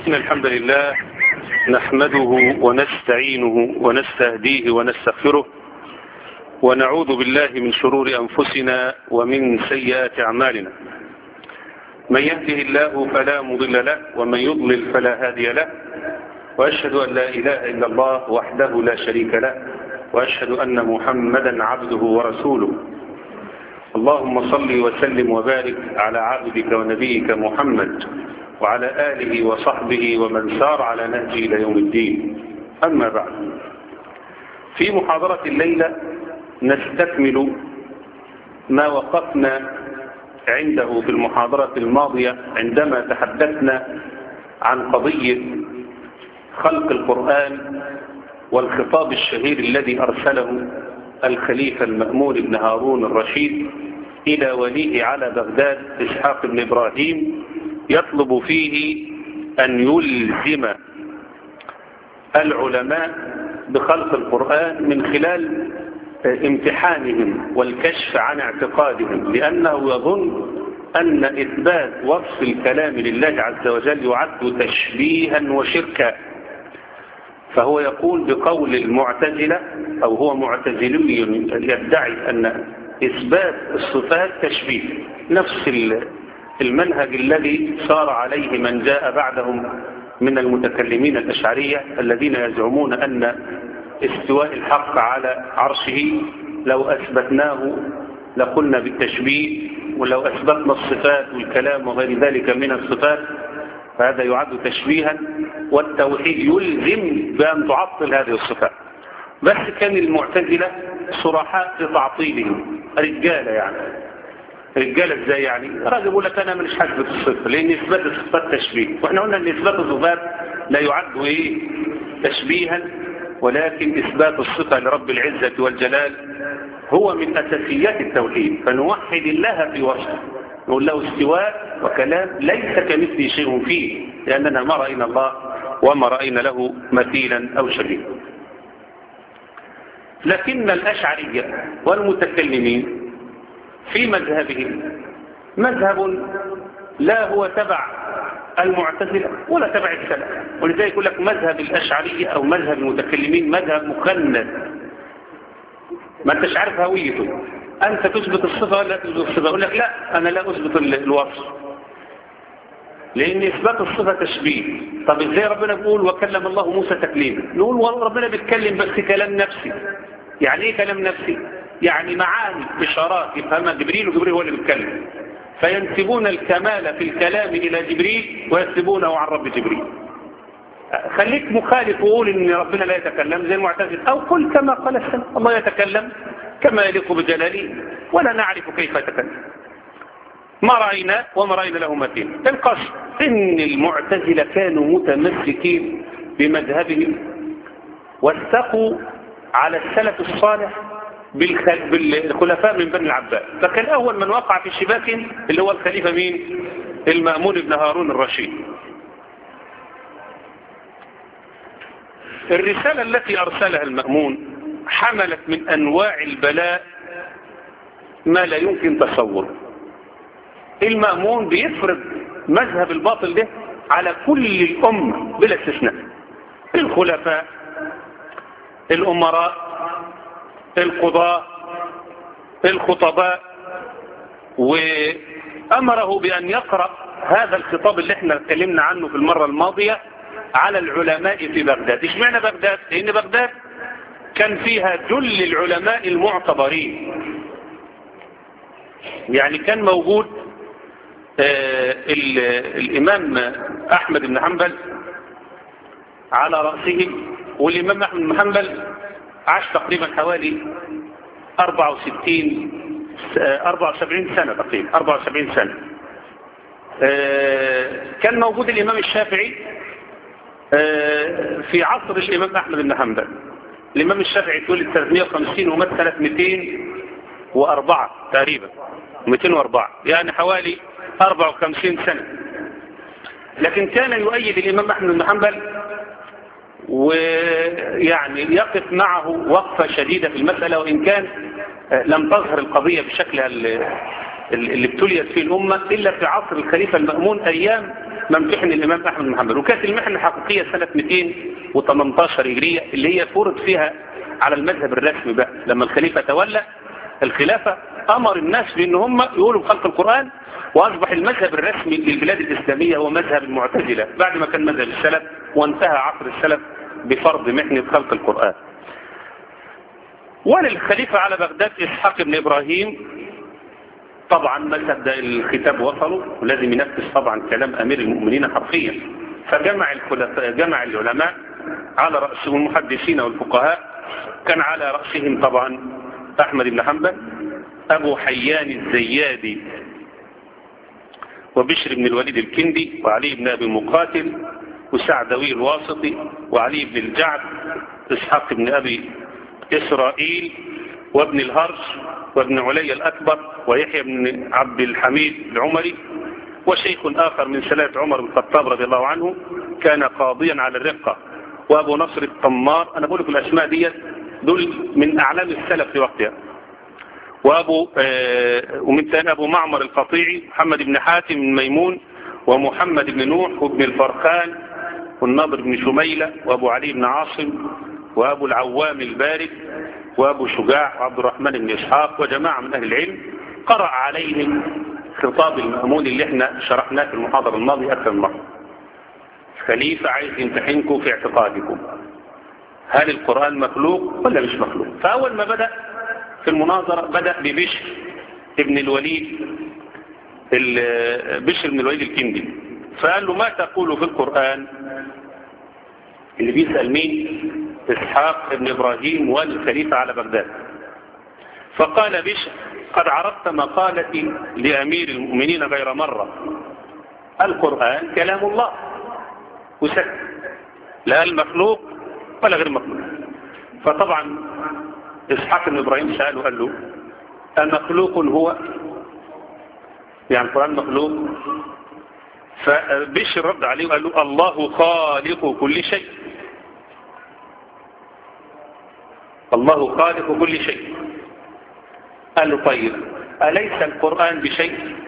إن الحمد لله نحمده ونستعينه ونستهديه ونستغفره ونعوذ بالله من شرور أنفسنا ومن سيئات أعمالنا من يهده الله فلا مضل له ومن يضلل فلا هادي له وأشهد أن لا إله إلا الله وحده لا شريك له وأشهد أن محمدا عبده ورسوله اللهم صل وسلم وبارك على عبدك ونبيك محمد وعلى آله وصحبه ومن سار على نهجه إلى يوم الدين أما بعد في محاضرة الليلة نستكمل ما وقفنا عنده في المحاضرة الماضية عندما تحدثنا عن قضية خلق القرآن والخطاب الشهير الذي أرسله الخليفة المأمون بن هارون الرشيد إلى وليه على بغداد إسحاق بن إبراهيم يطلب فيه أن يلزم العلماء بخلق القرآن من خلال امتحانهم والكشف عن اعتقادهم لأنه يظن أن إثبات وصف الكلام لله عز وجل يعد تشبيها وشركا فهو يقول بقول المعتزلة أو هو معتزلي يدعي أن إثبات الصفات تشبيه نفس المنهج الذي صار عليه من جاء بعدهم من المتكلمين الأشعرية الذين يزعمون أن استواء الحق على عرشه لو أثبتناه لقلنا بالتشبيه ولو أثبتنا الصفات والكلام وغير ذلك من الصفات فهذا يعد تشبيها والتوحيد يلزم بأن تعطل هذه الصفات بس كان المعتزلة صرحاء في تعطيلهم رجالة يعني رجالة ازاي يعني راجل يقول لك انا مش حاسبة الصفة لان اثبات الصفات تشبيه واحنا قلنا ان اثبات الصفات لا يعد ايه تشبيها ولكن اثبات الصفة لرب العزة والجلال هو من اساسيات التوحيد فنوحد الله في وصفه نقول له استواء وكلام ليس كمثله شيء فيه لاننا ما رأينا الله وما رأينا له مثيلا او شبيها لكن الاشعرية والمتكلمين في مذهبهم مذهب لا هو تبع المعتزلة ولا تبع السلف ولذلك يقول لك مذهب الأشعرية أو مذهب المتكلمين مذهب مخند ما انتش عارف هويته أنت تثبت الصفة ولا تثبت الصفة يقول لك لا أنا لا أثبت الوصف لأن إثبات الصفة تشبيه طب إزاي ربنا بيقول وكلم الله موسى تكليما نقول ربنا بيتكلم بس كلام نفسي يعني إيه كلام نفسي يعني معاني إشارات يفهمها جبريل وجبريل هو اللي بيتكلم فينسبون الكمال في الكلام إلى جبريل وينسبونه عن رب جبريل خليك مخالف وقول إن ربنا لا يتكلم زي المعتزل أو قل كما قال السلام الله يتكلم كما يليق بجلاله ولا نعرف كيف يتكلم ما رأينا وما رأينا له مثيل القصد إن المعتزلة كانوا متمسكين بمذهبهم واستقوا على السلف الصالح بالخلفاء من بني العباس فكان أول من وقع في الشباك اللي هو الخليفة مين المأمون بن هارون الرشيد الرسالة التي أرسلها المأمون حملت من أنواع البلاء ما لا يمكن تصوره المأمون بيفرض مذهب الباطل ده على كل الأمة بلا استثناء الخلفاء الأمراء القضاء الخطباء وأمره بأن يقرأ هذا الخطاب اللي احنا اتكلمنا عنه في المرة الماضية على العلماء في بغداد ايش معنى بغداد لأن بغداد كان فيها جل العلماء المعتبرين يعني كان موجود آه الإمام أحمد بن حنبل على رأسه والإمام أحمد بن حنبل عاش تقريبا حوالي 64 74 سنة تقريبا 74 سنة كان موجود الإمام الشافعي في عصر الإمام أحمد بن حنبل الإمام الشافعي تولد 350 ومات سنة 204 تقريبا 204 يعني حوالي 54 سنة لكن كان يؤيد الإمام أحمد بن حنبل ويعني يقف معه وقفة شديدة في المسألة وإن كان لم تظهر القضية بشكلها اللي ابتليت فيه الأمة إلا في عصر الخليفة المأمون أيام ما امتحن الإمام أحمد بن حنبل وكانت المحنة الحقيقية سنة 218 هجرية اللي هي فرض فيها على المذهب الرسمي بقى لما الخليفة تولى الخلافة أمر الناس بأن هم يقولوا بخلق القرآن وأصبح المذهب الرسمي للبلاد الإسلامية هو مذهب المعتزلة بعد ما كان مذهب السلف وانتهى عصر السلف بفرض محنة خلق القرآن وللخليفة على بغداد إسحاق بن إبراهيم طبعا ما صدق الكتاب وصله ولازم ينفذ طبعا كلام أمير المؤمنين حرفيا فجمع الخلفاء جمع العلماء على رأسهم المحدثين والفقهاء كان على رأسهم طبعا أحمد بن حنبل أبو حيان الزيادي وبشر بن الوليد الكندي وعلي بن أبي مقاتل وسعدوي الواسطي وعلي بن الجعد إسحاق بن أبي إسرائيل وابن الهرش وابن علي الأكبر ويحيى بن عبد الحميد العمري وشيخ آخر من سلاة عمر بن الخطاب رضي الله عنه كان قاضيا على الرقة وأبو نصر الطمار أنا بقول لكم الأسماء ديت دول من أعلام السلف في وقتها وأبو آه ومن ثاني أبو معمر القطيعي محمد بن حاتم بن ميمون ومحمد بن نوح وابن الفرخان والنضر بن شميلة وأبو علي بن عاصم وأبو العوام البارد وأبو شجاع وعبد الرحمن بن إسحاق وجماعة من أهل العلم قرأ عليهم خطاب المأمون اللي احنا شرحناه في المحاضرة الماضية أكثر من مرة خليفة عايز يمتحنكم في اعتقادكم هل القرآن مخلوق ولا مش مخلوق فأول ما بدأ في المناظرة بدأ ببشر ابن الوليد بشر بن الوليد الكندي فقال له ما تقول في القرآن اللي بيسأل مين إسحاق ابن إبراهيم والخليفة على بغداد فقال بشر قد عرفت مقالتي لأمير المؤمنين غير مرة القرآن كلام الله وسكت لا المخلوق ولا غير مخلوق فطبعا إسحاق بن إبراهيم سأله قال له أمخلوق هو يعني القرآن مخلوق فبشر رد عليه وقال له الله خالق كل شيء الله خالق كل شيء قال له طيب أليس القرآن بشيء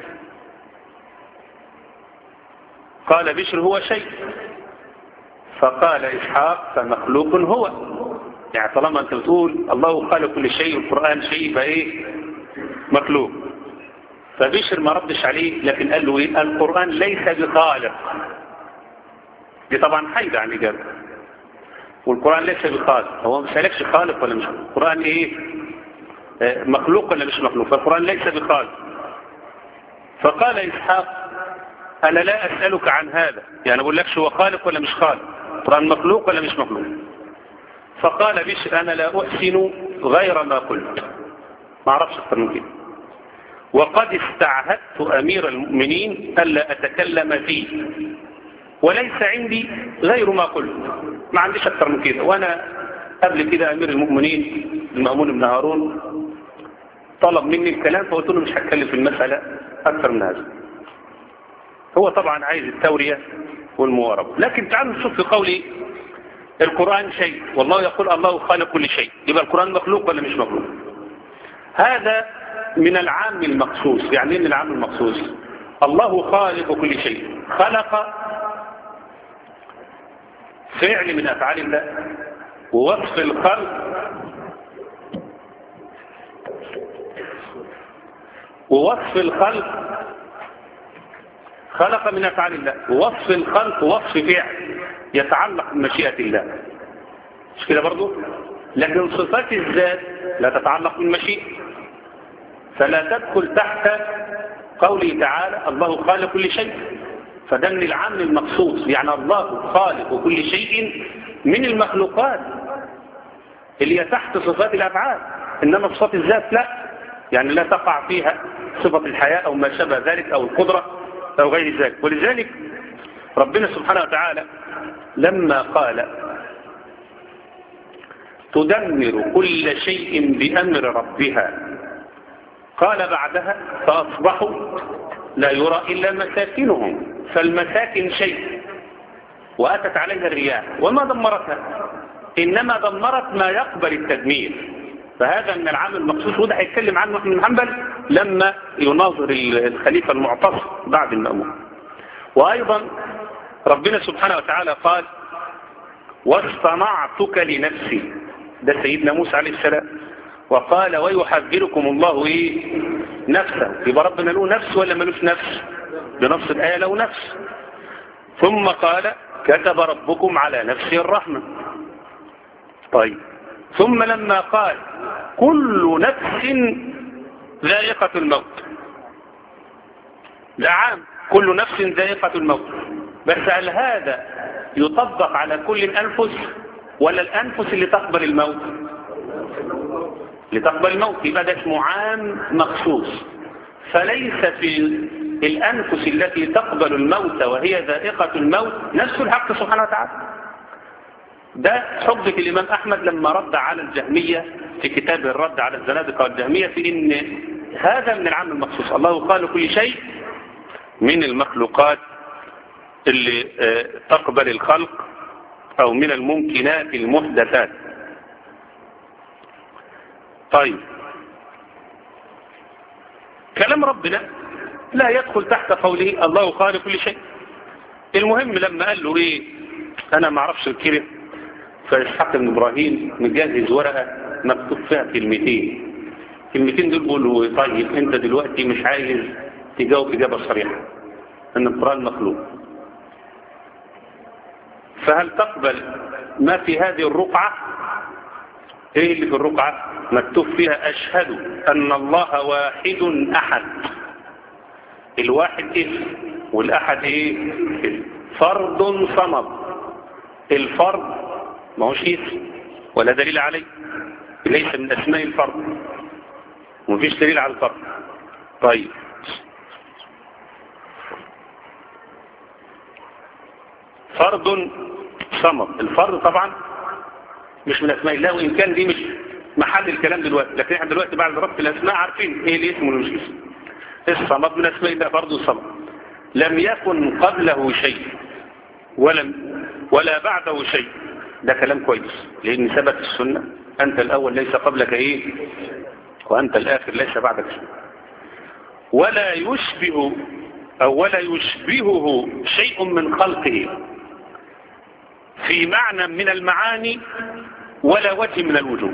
قال بشر هو شيء فقال إسحاق فمخلوق هو يعني طالما أنت بتقول الله خالق كل شيء والقرآن شيء فإيه مخلوق فبشر ما ردش عليه لكن قال له إيه القرآن ليس بخالق دي طبعا حيدة عن الإجابة والقرآن ليس بخالق هو ما سألكش خالق ولا مش خالق القرآن إيه آه مخلوق ولا مش مخلوق فالقرآن ليس بخالق فقال إسحاق أنا لا أسألك عن هذا يعني أقول لكش هو خالق ولا مش خالق القرآن مخلوق ولا مش مخلوق فقال بشر أنا لا أحسن غير ما قلت ما أعرفش أكثر من كده وقد استعهدت أمير المؤمنين ألا أتكلم فيه وليس عندي غير ما قلت ما عنديش أكثر من كده وأنا قبل كده أمير المؤمنين المأمون بن هارون طلب مني الكلام فقلت له مش هتكلم في المسألة أكثر من هذا هو طبعا عايز التورية والمواربة لكن تعالوا نشوف في قولي القرآن شيء والله يقول الله خالق كل شيء يبقى القرآن مخلوق ولا مش مخلوق هذا من العام المخصوص يعني ايه من العام المخصوص الله خالق كل شيء خلق فعل من أفعال الله ووصف الخلق ووصف الخلق خلق من أفعال الله ووصف الخلق وصف فعل يتعلق بمشيئة الله مش كده برضو لكن صفات الذات لا تتعلق بالمشيئة فلا تدخل تحت قوله تعالى الله خالق كل شيء فده من العام المخصوص يعني الله خالق كل شيء من المخلوقات اللي هي تحت صفات الأفعال إنما صفات الذات لا يعني لا تقع فيها صفة الحياة أو ما شابه ذلك أو القدرة أو غير ذلك ولذلك ربنا سبحانه وتعالى لما قال تدمر كل شيء بأمر ربها قال بعدها فأصبحوا لا يرى إلا مساكنهم فالمساكن شيء وأتت عليها الرياح وما دمرتها إنما دمرت ما يقبل التدمير فهذا من العام المخصوص وده هيتكلم عنه احمد بن حنبل لما يناظر الخليفة المعتصم بعد المأمون وأيضا ربنا سبحانه وتعالى قال واصطنعتك لنفسي ده سيدنا موسى عليه السلام وقال ويحذركم الله ايه نفسه يبقى ربنا له نفس ولا ملوش نفس بنص الآية له نفس ثم قال كتب ربكم على نفسه الرحمة طيب ثم لما قال كل نفس ذائقة الموت ده عام كل نفس ذائقة الموت بس هل هذا يطبق على كل الأنفس ولا الأنفس اللي تقبل الموت لتقبل الموت يبقى ده اسمه عام مخصوص فليس في الأنفس التي تقبل الموت وهي ذائقة الموت نفس الحق سبحانه وتعالى ده حجة الإمام أحمد لما رد على الجهمية في كتاب الرد على الزنادقة والجهمية في إن هذا من العام المخصوص الله قال كل شيء من المخلوقات اللي تقبل الخلق أو من الممكنات المحدثات طيب كلام ربنا لا يدخل تحت قوله الله خالق كل شيء المهم لما قال له ايه انا ما اعرفش الكلمه فاسحاق بن ابراهيم مجهز ورقه مكتوب فيها كلمتين الكلمتين دول بيقولوا طيب انت دلوقتي مش عايز تجاوب اجابه صريحه ان القران مخلوق فهل تقبل ما في هذه الرقعه ايه اللي في الرقعه مكتوب فيها اشهد ان الله واحد احد الواحد اسم والاحد ايه اسم فرد صمد الفرد ما هوش اسم ولا دليل عليه ليس من اسماء الفرد ومفيش دليل على الفرد طيب فرد صمد الفرد طبعا مش من اسماء الله وان كان دي مش محل الكلام دلوقتي لكن احنا دلوقتي بعد ربط الاسماء عارفين ايه الاسم والمش اسم الصمد من اسماء الله برضه الصمد لم يكن قبله شيء ولم ولا بعده شيء ده كلام كويس لان ثبت السنه انت الاول ليس قبلك ايه وانت الاخر ليس بعدك شيء ولا يشبه او ولا يشبهه شيء من خلقه في معنى من المعاني ولا وجه من الوجوه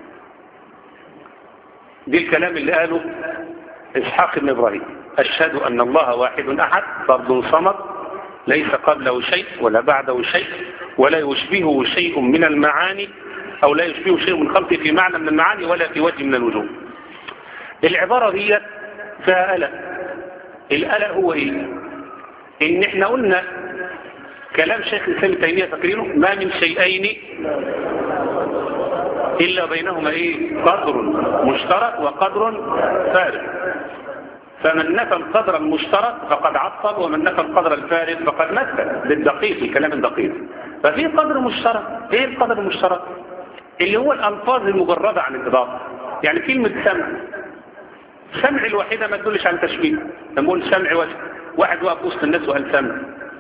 دي الكلام اللي قاله إسحاق بن إبراهيم أشهد أن الله واحد أحد فرد صمد ليس قبله شيء ولا بعده شيء ولا يشبهه شيء من المعاني أو لا يشبهه شيء من خلقه في معنى من المعاني ولا في وجه من الوجوه العبارة دي فيها قلق القلق هو إيه إن إحنا قلنا كلام شيخ الإسلام تيمية فاكرينه ما من شيئين إلا بينهما إيه قدر مشترك وقدر فارغ فمن نفى القدر المشترك فقد عطل ومن نفى القدر الفارغ فقد مثل بالدقيق الكلام الدقيق ففي قدر مشترك ايه القدر المشترك اللي هو الألفاظ المجردة عن الإضافة يعني كلمة سمع سمع الوحيدة ما تدلش عن تشبيه نقول سمع وجه واحد واقف وسط الناس وقال سمع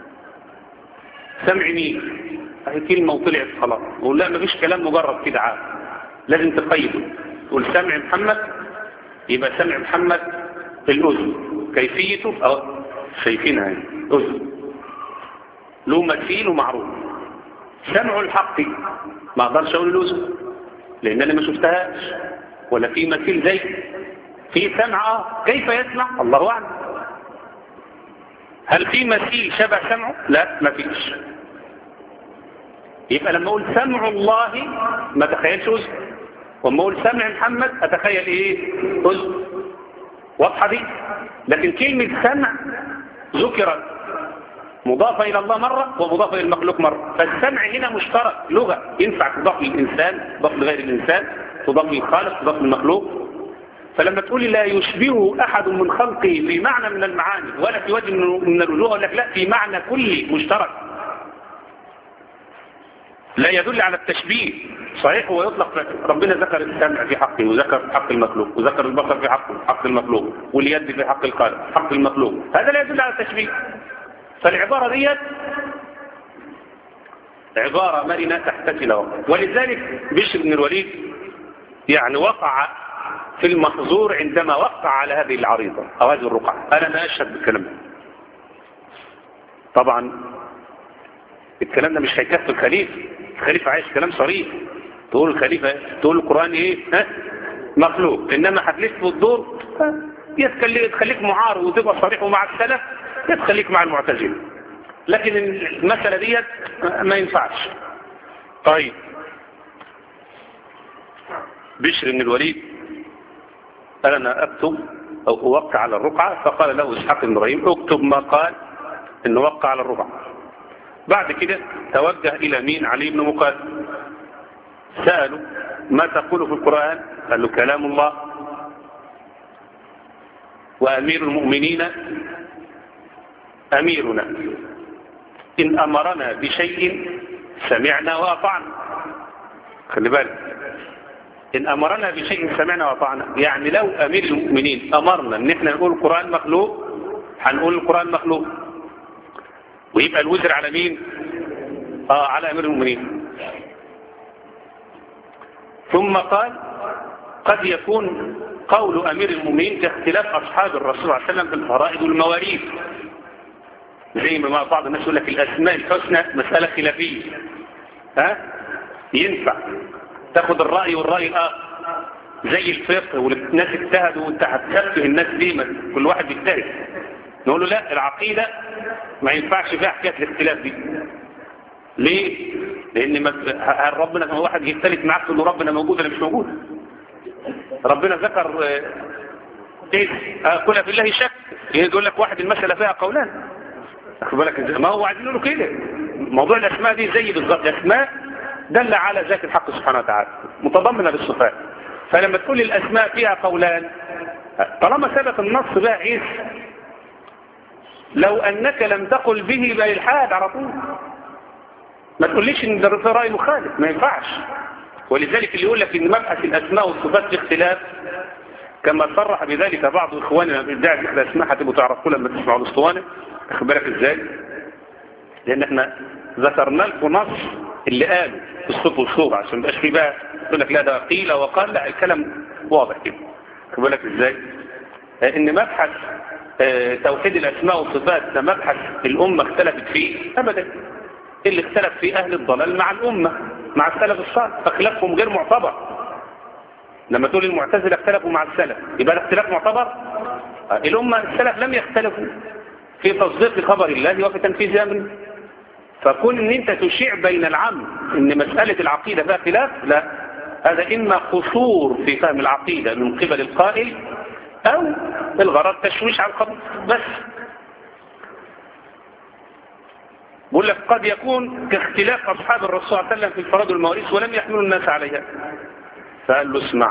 سمع مين هي كلمة وطلعت خلاص وقول لا مفيش كلام مجرد كده عاد لازم تقيده تقول سمع محمد يبقى سمع محمد في الأذن كيفيته أو شايفينها يعني أذن له مثيل ومعروف سمع الحق ما اقدرش اقول الأذن لأن أنا ما شفتهاش ولا في مثيل زي في سمع اه كيف يسمع الله أعلم هل في مثيل شبه سمعه لا ما فيش يبقى لما اقول سمع الله ما تخيلش اذن واما اقول سمع محمد اتخيل ايه اذن واضحه دي لكن كلمه سمع ذكرت مضافه الى الله مره ومضافه الى المخلوق مره فالسمع هنا مشترك لغه ينفع تضاف للانسان تضاف لغير الانسان تضاف للخالق تضاف للمخلوق فلما تقولي لا يشبهه أحد من خلقه في معنى من المعاني ولا في وجه من الوجوه أقول لك لا في معنى كلي مشترك لا يدل على التشبيه صحيح هو يطلق ربنا ذكر السمع في حقه وذكر في حق المخلوق وذكر البصر في حقه حق المخلوق واليد في حق الخالق حق المخلوق هذا لا يدل على التشبيه فالعبارة ديت عبارة مرنة تحتسل ولذلك بشر بن الوليد يعني وقع في المحظور عندما وقع على هذه العريضة أو هذه الرقعة أنا ما أشهد بالكلام ده طبعا الكلام ده مش هيكفي الخليفة الخليفة عايز كلام صريح تقول الخليفة تقول القرآن ايه ها مخلوق انما هتلف في الدور يا تخليك معارض وتبقى صريح ومع السلف يا تخليك مع المعتزله لكن المسألة ديت ما ينفعش طيب بشر بن الوليد قال انا اكتب او اوقع على الرقعة فقال له اسحاق بن ابراهيم اكتب ما قال انه وقع على الرقعة بعد كده توجه الى مين علي بن مقاتل سألوا ما تقول في القرآن قال له كلام الله وأمير المؤمنين أميرنا إن أمرنا بشيء سمعنا وأطعنا خلي بالك إن أمرنا بشيء سمعنا وأطعنا يعني لو أمير المؤمنين أمرنا إن إحنا نقول القرآن مخلوق هنقول القرآن مخلوق ويبقى الوزر على مين آه على أمير المؤمنين ثم قال قد يكون قول أمير المؤمنين كاختلاف أصحاب الرسول صلى الله عليه وسلم في الفرائض والمواريث زي ما بعض الناس يقول لك الأسماء الحسنى مسألة خلافية ها ينفع تاخد الرأي والرأي الآخر زي الفقه والناس اجتهدوا وانت هتشبه الناس دي كل واحد بيجتهد نقول له لا العقيدة ما ينفعش فيها حكاية الاختلاف دي ليه؟ لأن هل ربنا كما واحد يختلف معاك تقول له ربنا موجود ولا مش موجود ربنا ذكر ايه كل في الله شك يقول لك واحد المسألة فيها قولان أخذ بالك ما هو عايزين له كده موضوع الأسماء دي زي بالظبط الأسماء دل على ذات الحق سبحانه وتعالى متضمنة للصفات فلما تقول الأسماء فيها قولان طالما ثبت النص بقى عيس لو أنك لم تقل به يبقى الحاد على طول ما تقوليش ان ده في رأي مخالف ما ينفعش ولذلك اللي يقول لك ان مبحث الأسماء والصفات في اختلاف كما صرح بذلك بعض إخواننا بالداعي الأسماء هتبقوا تعرفوا لما تسمعوا الأسطوانة أخد بالك إزاي لأن احنا ذكرنا لكم نص اللي قاله في الصوت والصوغ عشان ما يبقاش فيه بقى يقول لك لا ده قيل وقال لا الكلام واضح كده أخد بالك إزاي ان مبحث اه توحيد الأسماء والصفات ده مبحث الأمة اختلفت فيه أبدا اللي اختلف فيه أهل الضلال مع الأمة مع السلف الصالح فخلافهم غير معتبر لما تقول المعتزلة اختلفوا مع السلف يبقى الاختلاف معتبر الأمة السلف لم يختلفوا في تصديق خبر الله وفي تنفيذ أمره فكون ان انت تشيع بين العام ان مسألة العقيدة فيها خلاف لا هذا إما قصور في فهم العقيدة من قبل القائل أو الغرض تشويش على الخبر بس بقول لك قد يكون كاختلاف أصحاب الرسول صلى الله عليه وسلم في الفراد والمواريث ولم يحملوا الناس عليها فقال له اسمع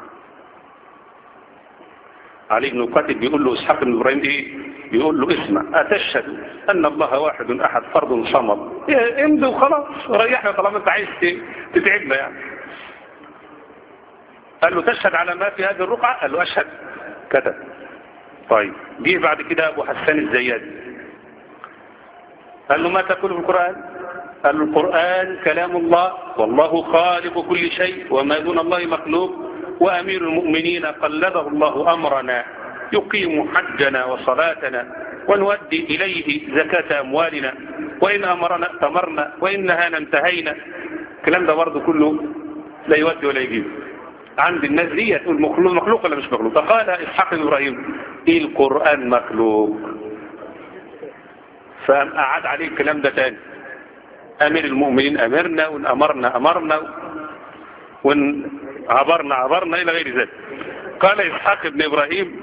علي بن قاتل بيقول له اسحاق بن ابراهيم ايه بيقول له اسمع اتشهد ان الله واحد احد فرد صمد إيه امضي وخلاص ريحنا طالما انت عايز تتعبنا يعني قال له تشهد على ما في هذه الرقعه قال له اشهد كتب طيب جه بعد كده ابو حسان الزيادي قال له ما تقول في القران قال له القرآن كلام الله والله خالق كل شيء وما دون الله مخلوق وأمير المؤمنين قلده الله أمرنا يقيم حجنا وصلاتنا ونؤدي إليه زكاة أموالنا وإن أمرنا اتمرنا وإن نهانا انتهينا الكلام ده برضه كله لا يودي ولا يجيب عند الناس دي تقول مخلوق مخلوق ولا مش مخلوق فقال إسحاق بن إبراهيم القرآن مخلوق فأعاد عليه الكلام ده تاني أمير المؤمنين أمرنا وإن أمرنا أمرنا وإن عبرنا عبرنا إلى غير ذلك قال إسحاق بن إبراهيم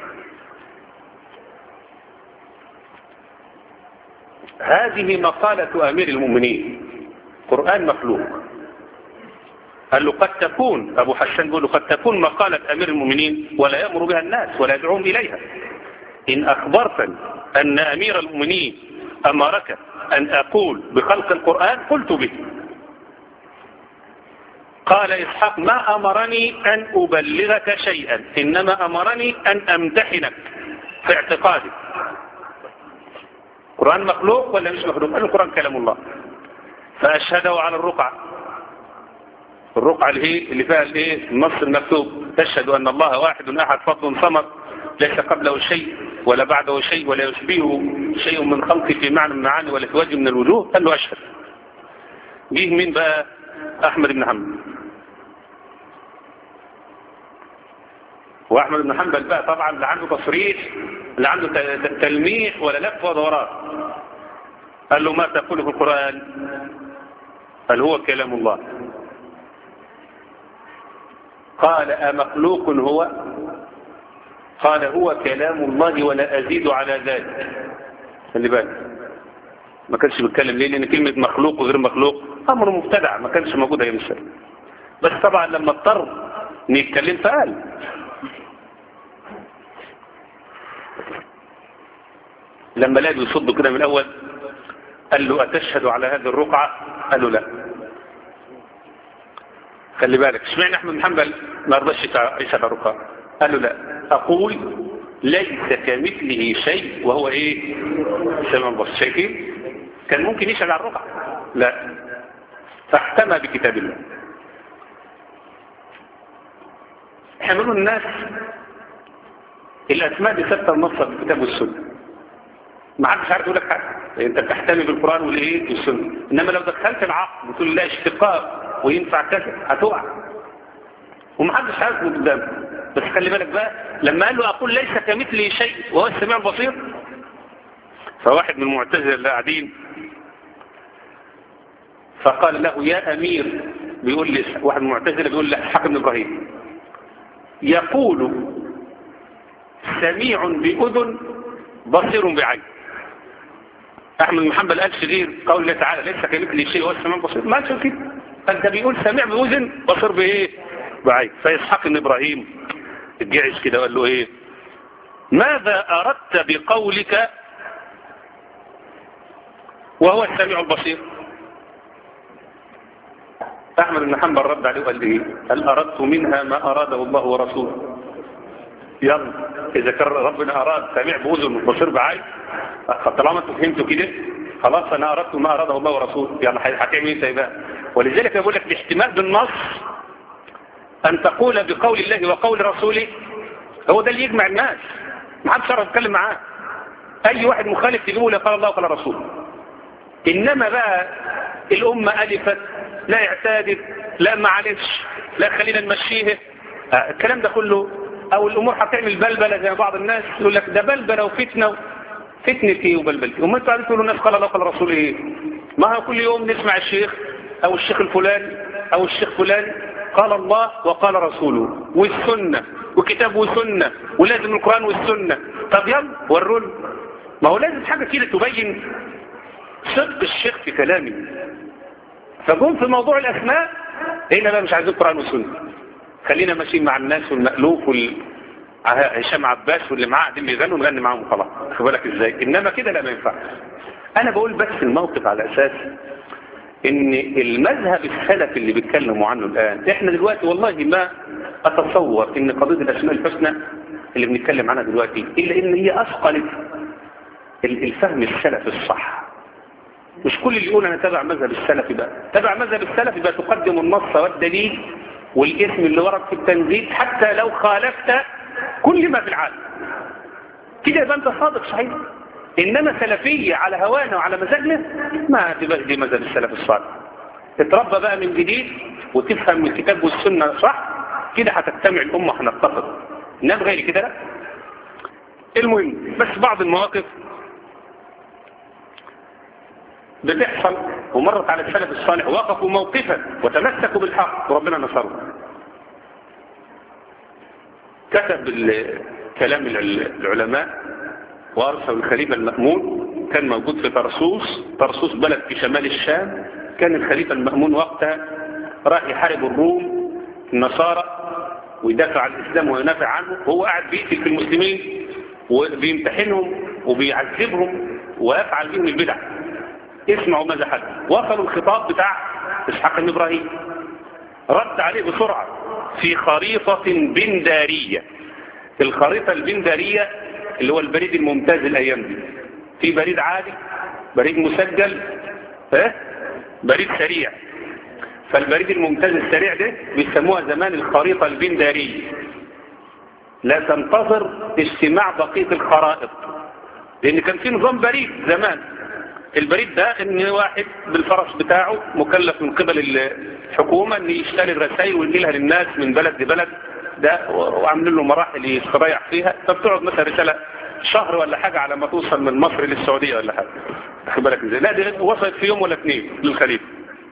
هذه مقالة أمير المؤمنين قرآن مخلوق قال له قد تكون أبو حسان يقول له قد تكون مقالة أمير المؤمنين ولا يأمر بها الناس ولا يدعوهم إليها إن أخبرتني أن أمير المؤمنين أمرك أن أقول بخلق القرآن قلت به قال إسحاق ما أمرني أن أبلغك شيئا إنما أمرني أن أمتحنك في اعتقادك القرآن مخلوق ولا مش مخلوق قال القرآن كلام الله فأشهده على الرقعة الرقعة الايه اللي فيها الايه النص المكتوب تشهد ان الله واحد احد فضل صمد ليس قبله شيء ولا بعده شيء ولا يشبهه شيء من خلقه في معنى من المعاني ولا في وجه من الوجوه قال له اشهد جه مين بقى احمد بن حنبل واحمد بن حنبل بقى طبعا لا عنده تصريح لا عنده تلميح ولا لف ولا وراه قال له ما تقول في القرآن قال هو كلام الله قال أمخلوق هو قال هو كلام الله ولا أزيد على ذلك خلي بالك ما كانش بيتكلم ليه لأن كلمة مخلوق وغير مخلوق أمر مبتدع ما كانش موجود أيام السلام بس طبعا لما اضطر ان يتكلم فقال لما لقى يصد كده من الأول قال له أتشهد على هذه الرقعة قال له لا خلي بالك اشمعنى احمد بن حنبل ما رضاش يشهد على الرقعة قال له لا أقول ليس كمثله شيء وهو ايه سمع البصر شايفين كان ممكن يشهد على الرقعة لا فاحتمى بكتاب الله حملوا الناس الأسماء دي ثابته النص في الكتاب والسنة ما حدش عارف يقول لك حاجه انت بتحتمي بالقران والايه والسنه انما لو دخلت العقل وتقول لا اشتقاق وينفع كذا هتقع وما حدش عارف من قدامك بس خلي بالك بقى لما قال له اقول ليس كمثله شيء وهو السميع البصير فواحد من المعتزله اللي قاعدين فقال له يا امير بيقول لي واحد من المعتزله بيقول لحق بن ابراهيم يقول سميع بأذن بصير بعين أحمد بن حنبل قالش غير قول الله تعالى ليس كمثله شيء هو السميع البصير ما قالش كده فأنت بيقول سميع بأذن بصير بإيه بعين فيسحق بن إبراهيم الجعش كده وقال له إيه ماذا أردت بقولك وهو السميع البصير أحمد بن حنبل رد عليه وقال إيه هل أردت منها ما أراده الله ورسوله يلا إذا كان ربنا أراد سميع بأذن بصير بعين طالما انتوا فهمتوا كده خلاص أنا أردت ما أراده الله ورسوله يلا هتعمل إيه بقى ولذلك يقول لك الاحتمال بالنص أن تقول بقول الله وقول رسوله هو ده اللي يجمع الناس ما حدش يعرف يتكلم معاه أي واحد مخالف تجيبه لا قال الله وقال رسوله إنما بقى الأمة ألفت لا اعتادت لا معلش لا خلينا نمشيه آه الكلام ده كله او الامور هتعمل بلبله زي بعض الناس يقول لك ده بلبله وفتنه فتنه ايه وبلبله وما انتوا قاعدين تقولوا الناس قال الله قال الرسول ايه ما هو كل يوم نسمع الشيخ او الشيخ الفلاني او الشيخ فلان قال الله وقال رسوله والسنه وكتاب وسنه ولازم القران والسنه طب يلا ورونا ما هو لازم حاجه كده تبين صدق الشيخ في كلامه فجم في موضوع الاسماء هنا بقى مش عايزين قران وسنه خلينا ماشيين مع الناس والمألوف وال هشام عباس واللي معاه قاعدين بيغنوا نغني معاهم خلاص خد بالك ازاي انما كده لا ما ينفعش انا بقول بس الموقف على اساس ان المذهب السلفي اللي بيتكلموا عنه الان احنا دلوقتي والله ما اتصور ان قضيه الاسماء الحسنى اللي بنتكلم عنها دلوقتي الا ان هي اثقلت الفهم السلفي الصح مش كل اللي يقول انا تابع مذهب السلفي بقى تابع مذهب السلفي بقى تقدم النص والدليل والاسم اللي ورد في التنزيل حتى لو خالفت كل ما في العالم كده يبقى انت صادق صحيح انما سلفية على هوانا وعلى مزاجنا ما تبقى دي مذهب السلف الصالح تتربى بقى من جديد وتفهم الكتاب والسنة صح كده هتجتمع الأمة هنتفق انما غير كده لا المهم بس بعض المواقف بتحصل ومرت على السلف الصالح وقفوا موقفا وتمسكوا بالحق وربنا نصرهم كتب كلام العلماء وارسل الخليفة المأمون كان موجود في طرسوس طرسوس بلد في شمال الشام كان الخليفة المأمون وقتها راح يحارب الروم النصارى ويدافع عن الإسلام وينافع عنه وهو قاعد بيقتل في المسلمين وبيمتحنهم وبيعذبهم ويفعل بهم البدع اسمعوا ماذا حدث وصلوا الخطاب بتاع إسحاق بن إبراهيم رد عليه بسرعة في خريطة بندارية الخريطة البندارية اللي هو البريد الممتاز الأيام دي في بريد عادي بريد مسجل اه؟ بريد سريع فالبريد الممتاز السريع ده بيسموها زمان الخريطة البندارية لا تنتظر اجتماع بقية الخرائط لأن كان في نظام بريد زمان البريد ده ان واحد بالفرس بتاعه مكلف من قبل الحكومة ان يشتري الرسائل وينقلها للناس من بلد لبلد ده وعاملين له مراحل يستريح فيها فبتقعد مثلا رسالة شهر ولا حاجة على ما توصل من مصر للسعودية ولا حاجة واخد بالك ازاي لا دي وصلت في يوم ولا اثنين للخليفة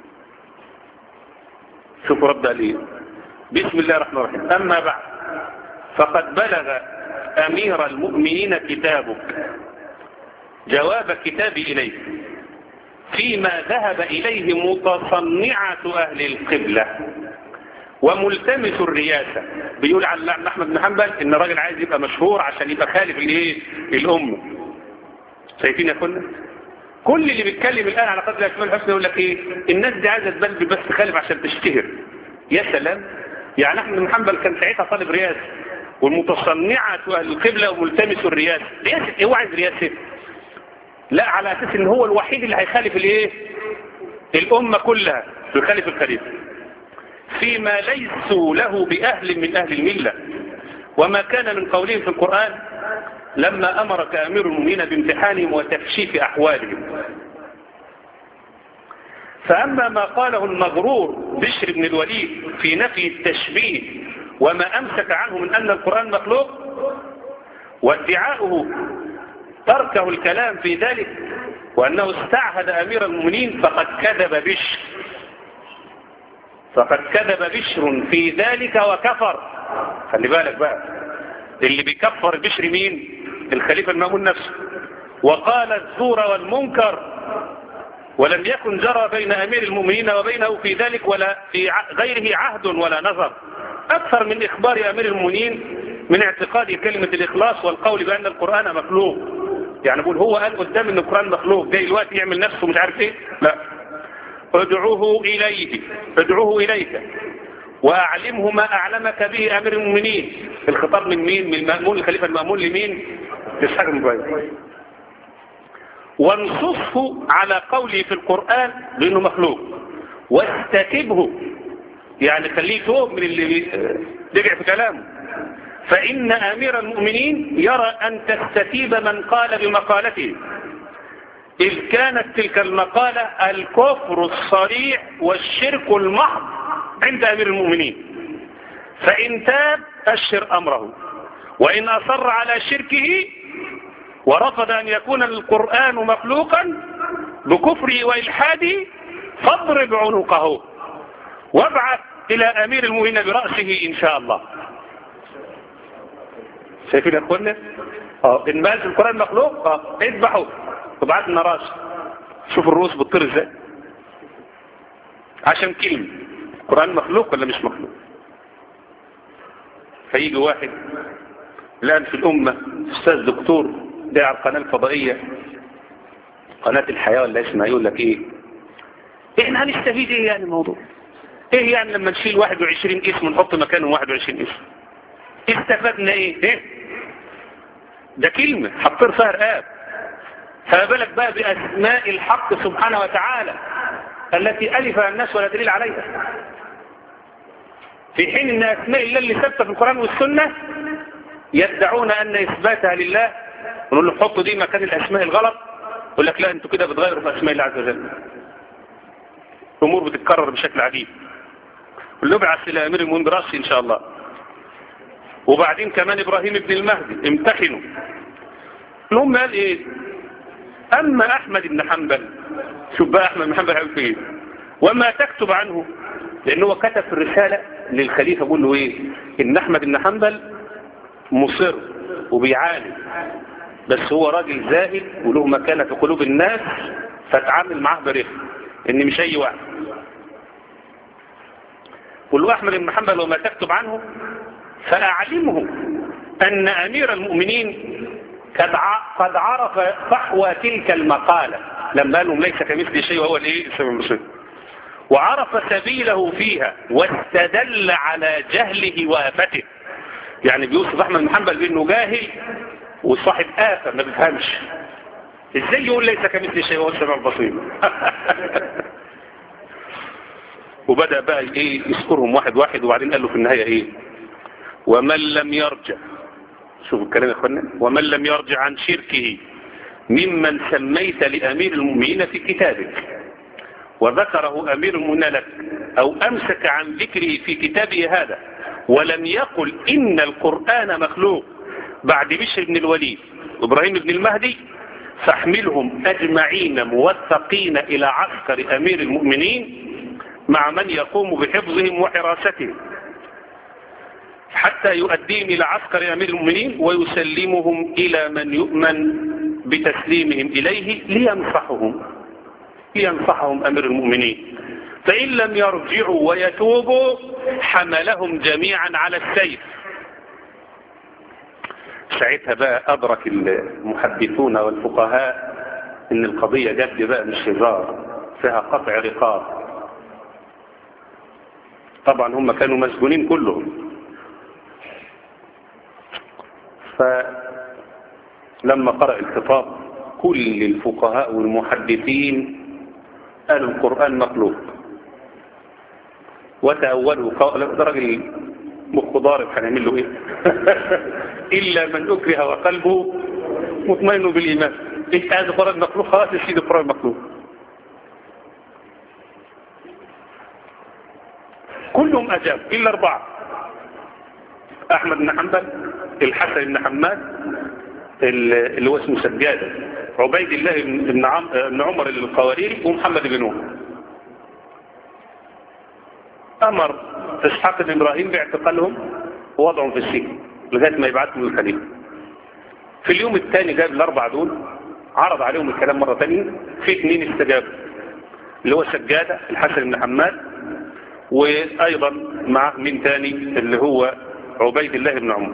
شوفوا رد قال ايه بسم الله الرحمن الرحيم اما بعد فقد بلغ امير المؤمنين كتابك جواب كتابي إليه فيما ذهب إليه متصنعة أهل القبلة وملتمس الرياسة بيقول عن الإمام أحمد بن حنبل إن الراجل عايز يبقى مشهور عشان يبقى خالف الإيه الأمة شايفين يا كنا كل اللي بيتكلم الآن على قدر الأسماء الحسنى يقول لك إيه الناس دي عايزة تبلبل بس خالف عشان تشتهر يا سلام يعني أحمد بن حنبل كان ساعتها طالب رياسة والمتصنعة أهل القبلة وملتمس الرياسة رياسة إيه هو عايز رياسة لا على أساس ان هو الوحيد اللي هيخالف الايه الأمة كلها يخالف الخليفة فيما ليسوا له بأهل من أهل الملة وما كان من قولهم في القرآن لما أمرك أمير المؤمنين بامتحانهم وتكشيف أحوالهم فأما ما قاله المغرور بشر بن الوليد في نفي التشبيه وما أمسك عنه من أن القرآن مخلوق وادعاؤه تركه الكلام في ذلك وأنه استعهد أمير المؤمنين فقد كذب بشر فقد كذب بشر في ذلك وكفر خلي بالك بقى اللي بيكفر بشر مين الخليفة المأمون نفسه وقال الزور والمنكر ولم يكن جرى بين أمير المؤمنين وبينه في ذلك ولا في غيره عهد ولا نظر أكثر من إخبار أمير المؤمنين من اعتقاد كلمة الإخلاص والقول بأن القرآن مخلوق يعني بقول هو قال قدام ان القرآن مخلوق جاي الوقت يعمل نفسه مش عارف ايه لا ادعوه اليه ادعوه اليك واعلمه ما اعلمك به امير المؤمنين الخطاب من مين من المأمون الخليفة المأمون لمين لإسحاق المبين وانصفه على قوله في القرآن بانه مخلوق واستتبه يعني خليه فوق من اللي رجع في كلامه فإن أمير المؤمنين يرى أن تستتيب من قال بمقالته إذ كانت تلك المقالة الكفر الصريح والشرك المحض عند أمير المؤمنين فإن تاب أشر أمره وإن أصر على شركه ورفض أن يكون القرآن مخلوقا بكفره وإلحاده فاضرب عنقه وابعث إلى أمير المؤمنين برأسه إن شاء الله شايفين يا اخوانا اه ان مال القرآن مخلوق اه اذبحوا وبعد لنا راس شوف الروس بتطير ازاي عشان كلمة القرآن مخلوق ولا مش مخلوق فيجي واحد الآن في الأمة أستاذ دكتور ده على القناة الفضائية قناة الحياة ولا اسمها يقول لك ايه احنا هنستفيد ايه يعني الموضوع ايه يعني لما نشيل 21 اسم ونحط مكانهم 21 اسم استفدنا ايه ايه ده كلمة حطير فيها رقاب فما بالك بقى بأسماء الحق سبحانه وتعالى التي ألفها الناس ولا دليل عليها في حين ان أسماء الله اللي ثابته في القرآن والسنة يدعون أن إثباتها لله ونقول له حطوا دي مكان الأسماء الغلط يقول لك لا انتوا كده بتغيروا في أسماء الله عز وجل الأمور بتتكرر بشكل عجيب ونبعث إلى أمير المؤمنين براسي إن شاء الله وبعدين كمان إبراهيم ابن المهدي امتحنوا المهم قال إيه أما أحمد بن حنبل شوف بقى أحمد بن حنبل هيقول فيه وما تكتب عنه لأنه هو كتب في الرسالة للخليفة بيقول له إيه إن أحمد بن حنبل مصر وبيعاني بس هو راجل زاهد وله مكانة في قلوب الناس فتعامل معاه برفق إن مش أي واحد قل له أحمد بن حنبل وما تكتب عنه فأعلمه أن أمير المؤمنين قد عرف فحوى تلك المقالة لما قالهم ليس كمثل شيء وهو الايه السبب المسلم وعرف سبيله فيها واستدل على جهله وآفته يعني بيوصف أحمد بن حنبل بأنه جاهل وصاحب آفة ما بيفهمش ازاي يقول ليس كمثل شيء وهو السميع البصير وبدأ بقى ايه يذكرهم واحد واحد وبعدين قال له في النهاية ايه ومن لم يرجع شوفوا الكلام يا اخوانا ومن لم يرجع عن شركه ممن سميت لأمير المؤمنين في كتابك وذكره أمير المؤمنين لك أو أمسك عن ذكره في كتابه هذا ولم يقل إن القرآن مخلوق بعد بشر بن الوليد إبراهيم بن المهدي فاحملهم أجمعين موثقين إلى عسكر أمير المؤمنين مع من يقوم بحفظهم وحراستهم حتى يؤديهم إلى عسكر أمير المؤمنين ويسلمهم إلى من يؤمن بتسليمهم إليه لينصحهم لينصحهم أمير المؤمنين فإن لم يرجعوا ويتوبوا حملهم جميعا على السيف ساعتها بقى أدرك المحدثون والفقهاء إن القضية جد بقى مش هزار فيها قطع رقاب طبعا هم كانوا مسجونين كلهم فلما قرأ الخطاب كل الفقهاء والمحدثين قالوا القرآن مخلوق وتأولوا قال ده راجل مخ ضارب هنعمل له ايه الا من اكره وقلبه مطمئن بالايمان انت هذا القرآن مخلوق خلاص يا سيدي القرآن مخلوق كلهم اجاب الا اربعه احمد بن حنبل الحسن بن حماد اللي هو اسمه سجاده عبيد الله بن عم بن عمر القواريري ومحمد بن نوح امر اسحاق بن ابراهيم باعتقالهم ووضعهم في السجن لغايه ما يبعثهم للخليفه في اليوم الثاني جاب الاربعه دول عرض عليهم الكلام مره ثانيه في اثنين استجابوا اللي هو سجاده الحسن بن حماد وايضا مع مين ثاني اللي هو عبيد الله بن عمر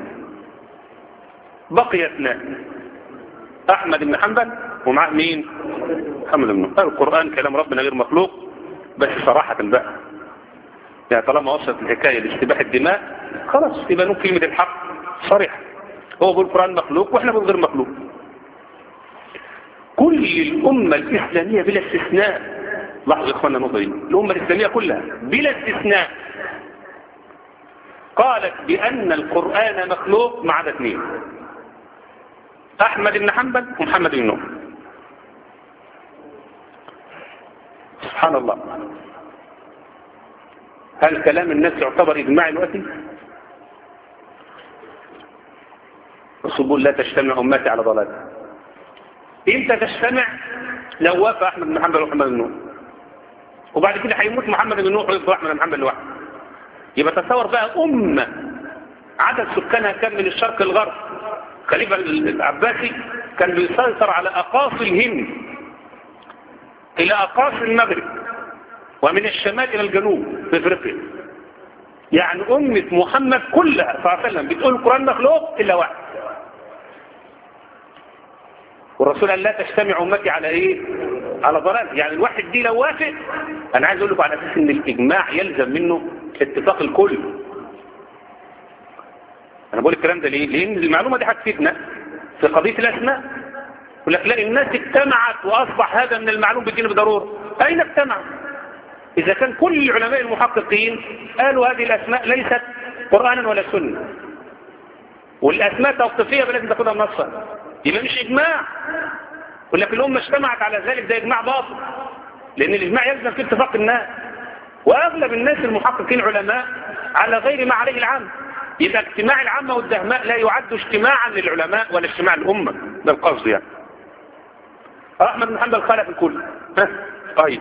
بقي اثنان احمد بن حنبل ومعه مين محمد بن نوح القران كلام ربنا غير مخلوق بس صراحه بقى يعني طالما وصلت الحكايه لاستباح الدماء خلاص يبقى نقول كلمه الحق صريحه هو بيقول القران مخلوق واحنا بنقول غير مخلوق كل الامه الاسلاميه بلا استثناء لاحظوا يا اخوانا النقطه دي الامه الاسلاميه كلها بلا استثناء قالت بان القران مخلوق ما عدا اثنين احمد بن حنبل ومحمد بن نوح سبحان الله هل كلام الناس يعتبر اجماع دلوقتي الصبول لا تجتمع امتي على ضلال امتى تجتمع لو وافق احمد بن حنبل ومحمد بن نوح وبعد كده هيموت محمد بن نوح ويفضل احمد بن حنبل لوحده يبقى تصور بقى امه عدد سكانها كان من الشرق للغرب خليفة العباسي كان بيسيطر على أقاصي الهند إلى أقاصي المغرب ومن الشمال إلى الجنوب في إفريقيا يعني أمة محمد كلها صلى الله عليه وسلم بتقول القرآن مخلوق إلا واحد والرسول قال لا تجتمع أمتي على إيه؟ على ضلال يعني الواحد دي لو وافق أنا عايز أقول لكم على أساس إن الإجماع يلزم منه اتفاق الكل انا بقول الكلام ده ليه لان المعلومه دي هتفيدنا في قضيه الاسماء يقول لك لا الناس اجتمعت واصبح هذا من المعلوم بالدين بضروره اين اجتمع اذا كان كل العلماء المحققين قالوا هذه الاسماء ليست قرانا ولا سنه والاسماء توقيفيه لازم تاخدها بنصها يبقى مش اجماع يقول لك الامه اجتمعت على ذلك ده اجماع باطل لان الاجماع يلزم في اتفاق الناس واغلب الناس المحققين علماء على غير ما عليه العام يبقى اجتماع العامة والدهماء لا يعد اجتماعا للعلماء ولا اجتماع الأمة ده القصد يعني أحمد بن حنبل خالف الكل ها طيب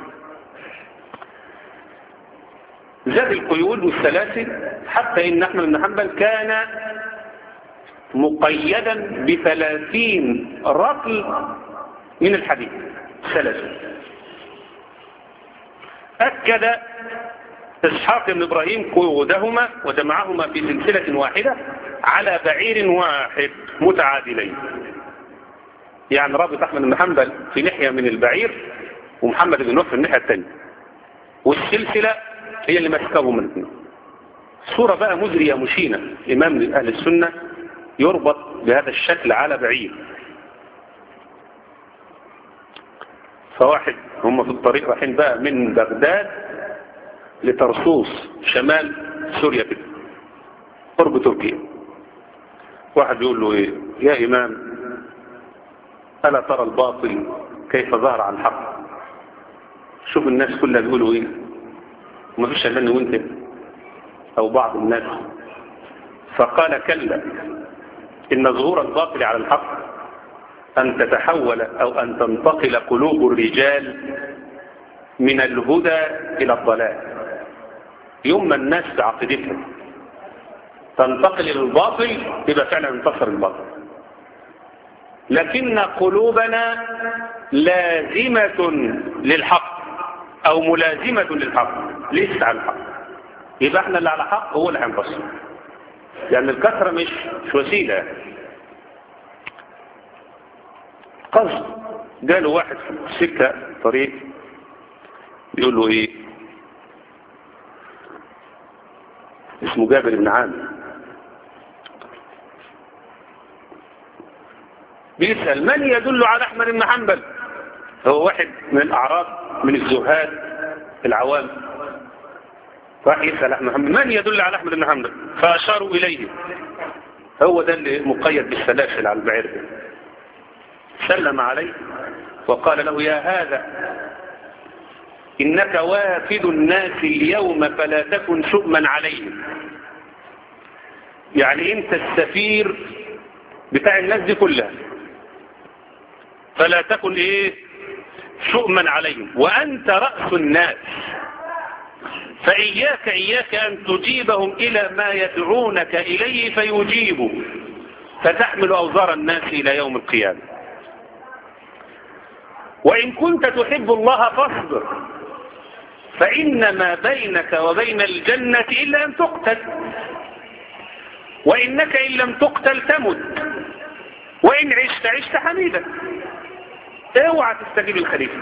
زاد القيود والسلاسل حتى إن أحمد بن حنبل كان مقيدا بثلاثين رطل من الحديث سلاسل أكد إسحاق بن إبراهيم قيودهما وجمعهما في سلسلة واحدة على بعير واحد متعادلين يعني رابط أحمد بن حنبل في ناحية من البعير ومحمد بن نوح في الناحية الثانية والسلسلة هي اللي ماسكاهم من الاثنين صورة بقى مزرية مشينة إمام من أهل السنة يربط بهذا الشكل على بعير فواحد هم في الطريق رايحين بقى من بغداد لترسوس شمال سوريا كده قرب تركيا واحد يقول له ايه يا امام الا ترى الباطل كيف ظهر على الحق شوف الناس كلها بيقولوا ايه وما فيش الا وانت او بعض الناس فقال كلا ان ظهور الباطل على الحق ان تتحول او ان تنتقل قلوب الرجال من الهدى الى الضلال يوم ما الناس بعقيدتها تنتقل الى الباطل يبقى فعلا انتصر الباطل لكن قلوبنا لازمة للحق او ملازمة للحق لسه على الحق يبقى احنا اللي على حق هو اللي هينتصر لان الكثرة مش مش وسيلة قصد جاله واحد في السكة طريق بيقول له ايه اسمه جابر بن عامر بيسأل من يدل على أحمد بن حنبل هو واحد من الأعراب من الزهاد العوام راح يسأل أحمد بن حنبل من يدل على أحمد بن حنبل فأشاروا إليه هو ده اللي مقيد بالسلاسل على البعير سلم عليه وقال له يا هذا إنك وافد الناس اليوم فلا تكن شؤما عليهم يعني أنت السفير بتاع الناس دي كلها فلا تكن إيه شؤما عليهم وأنت رأس الناس فإياك إياك أن تجيبهم إلى ما يدعونك إليه فيجيبوا فتحمل أوزار الناس إلى يوم القيامة وإن كنت تحب الله فاصبر فإن ما بينك وبين الجنة إلا أن تقتل وإنك إن لم تقتل تمت وإن عشت عشت حميدا اوعى تستجيب الخليفة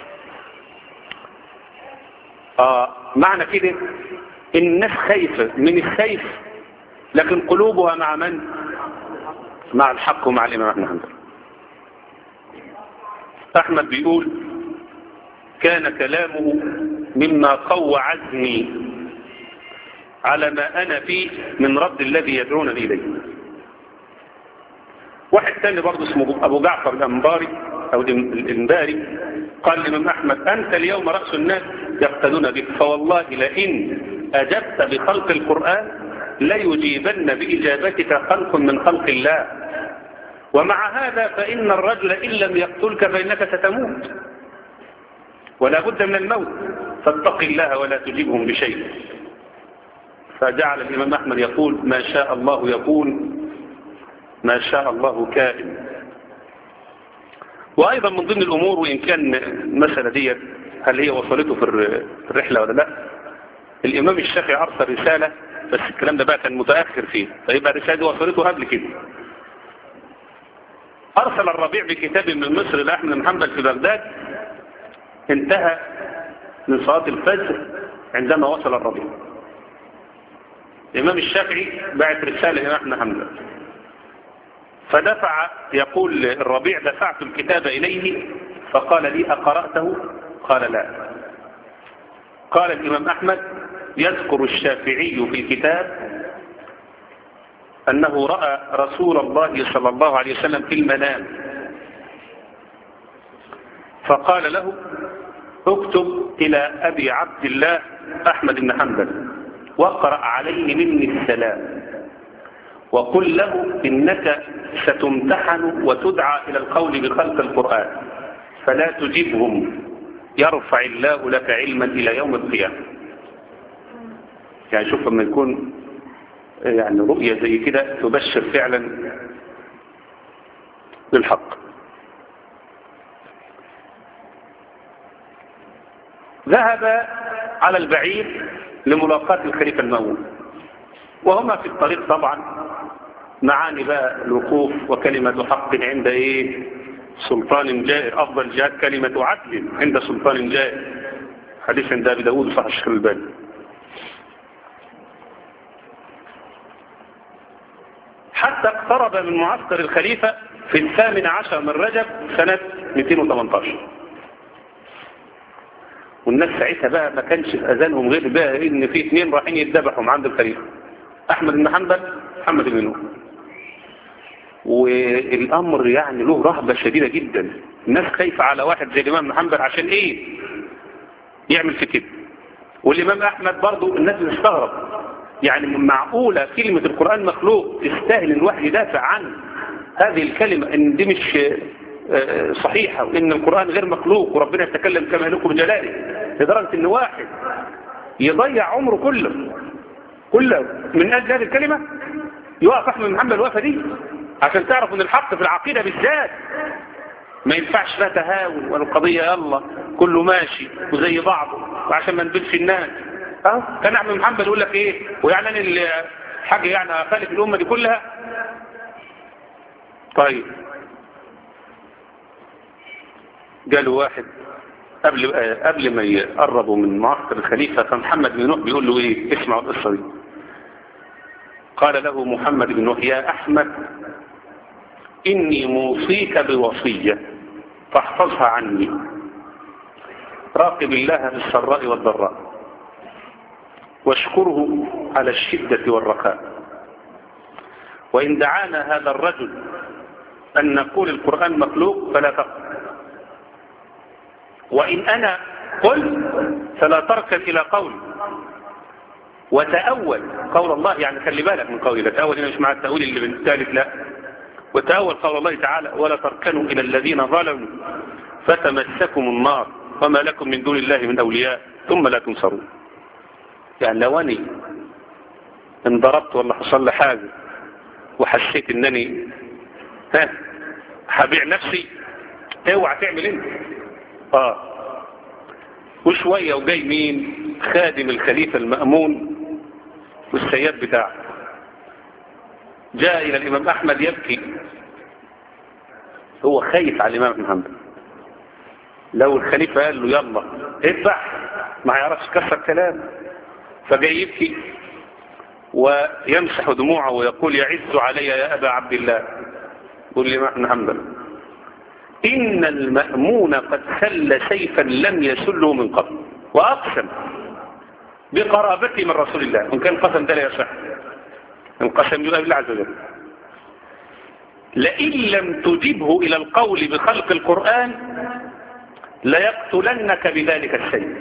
آه معنى كده الناس خايفة من السيف لكن قلوبها مع من مع الحق ومع الإمام أحمد حنبل أحمد بيقول كان كلامه مما قوى عزمي على ما أنا فيه من رد الذي يدعونني إليه واحد تاني برضه اسمه أبو جعفر الأنباري أو الإنباري قال لإمام أحمد أنت اليوم رأس الناس يقتدون بك فوالله لئن أجبت بخلق القرآن ليجيبن بإجابتك خلق من خلق الله ومع هذا فإن الرجل إن لم يقتلك فإنك ستموت ولا بد من الموت فاتق الله ولا تجيبهم بشيء فجعل الإمام أحمد يقول ما شاء الله يكون ما شاء الله كائن وأيضا من ضمن الأمور وإن كان المسألة دي هل هي وصلته في الرحلة ولا لا الإمام الشافعي أرسل رسالة بس الكلام ده بقى كان متأخر فيه فيبقى الرسالة دي وصلته قبل كده أرسل الربيع بكتاب من مصر لأحمد محمد في بغداد انتهى من صلاة الفجر عندما وصل الربيع الإمام الشافعي بعت رسالة إلى أحمد حمد فدفع يقول الربيع دفعت الكتاب إليه فقال لي أقرأته قال لا قال الإمام أحمد يذكر الشافعي في كتاب أنه رأى رسول الله صلى الله عليه وسلم في المنام فقال له اكتب إلى أبي عبد الله أحمد بن حنبل واقرأ عليه مني السلام وقل له إنك ستمتحن وتدعى إلى القول بخلق القرآن فلا تجبهم يرفع الله لك علما إلى يوم القيامة يعني شوف لما يكون يعني رؤية زي كده تبشر فعلا بالحق ذهب على البعير لملاقاة الخليفة المأمون وهما في الطريق طبعا معاني بقى الوقوف وكلمة حق عند ايه سلطان جائر افضل جهاد كلمة عدل عند سلطان جائر حديث عند ابي داود صح الشيخ الباني حتى اقترب من معسكر الخليفة في الثامن عشر من رجب سنة 218 والناس ساعتها بقى ما كانش في اذانهم غير بقى ان في اثنين رايحين يتذبحوا عند الخليفه احمد بن حنبل محمد بن نوح والامر يعني له رهبه شديده جدا الناس خايفه على واحد زي الامام بن حنبل عشان ايه يعمل في كده والامام احمد برضه الناس بتستغرب يعني معقوله كلمه القران مخلوق تستاهل ان الواحد يدافع عن هذه الكلمه ان دي مش صحيحة وإن القرآن غير مخلوق وربنا يتكلم كما يليق بجلاله لدرجة إن واحد يضيع عمره كله كله من أجل هذه الكلمة يوقف أحمد بن محمد الوقفة دي عشان تعرف إن الحق في العقيدة بالذات ما ينفعش فيها تهاون والقضية يلا كله ماشي وزي بعضه وعشان ما نبلش الناس أه؟ كان أحمد بن محمد يقول لك إيه ويعني الحاجة يعني خالف الأمة دي كلها طيب قالوا واحد قبل قبل ما يقربوا من معسكر الخليفة فمحمد بن نوح بيقول له ايه اسمعوا القصة دي قال له محمد بن نوح يا أحمد إني موصيك بوصية فاحفظها عني راقب الله في السراء والضراء واشكره على الشدة والرخاء وإن دعانا هذا الرجل أن نقول القرآن مخلوق فلا تقل وإن أنا قلت فلا تركن إلى قولي وتأول قول الله يعني خلي بالك من قولي لا تأول هنا مش مع التأويل اللي بالثالث لا وتأول قول الله تعالى ولا تركنوا إلى الذين ظلموا فتمسكم النار وما لكم من دون الله من أولياء ثم لا تنصرون يعني لو أني انضربت ولا حصل لي حاجة وحسيت انني ها هبيع نفسي اوعى تعمل انت اه وشوية وجاي مين خادم الخليفة المأمون والسياد بتاعه جاء إلى الإمام أحمد يبكي هو خايف على الإمام محمد لو الخليفة قال له يلا اذبح ما يعرفش كسر كلام فجاي يبكي ويمسح دموعه ويقول يعز علي يا أبا عبد الله قل الإمام محمد إن المأمون قد سل سيفا لم يسله من قبل وأقسم بقرابته من رسول الله وإن كان قسم ده لا يصح القسم يقول بالله عز وجل لئن لم تجبه إلى القول بخلق القرآن ليقتلنك بذلك السيف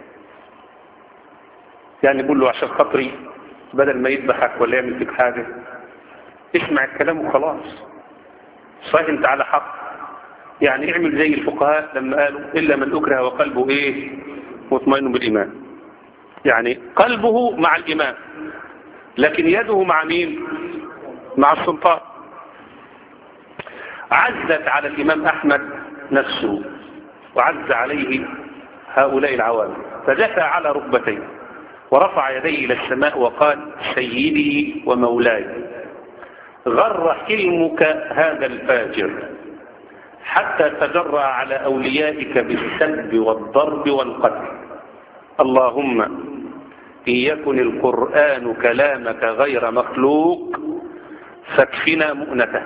يعني يقول له عشان خاطري بدل ما يذبحك ولا يعمل فيك حاجة اسمع الكلام وخلاص صحيح انت على حق يعني اعمل زي الفقهاء لما قالوا إلا من أكره وقلبه إيه مطمئن بالإيمان يعني قلبه مع الإيمان لكن يده مع مين مع السلطان عزت على الإمام أحمد نفسه وعز عليه هؤلاء العوام فجثى على ركبتيه ورفع يديه إلى السماء وقال سيدي ومولاي غر حلمك هذا الفاجر حتى تجرى على أوليائك بالسلب والضرب والقتل اللهم إن يكن القرآن كلامك غير مخلوق فاكفنا مؤنته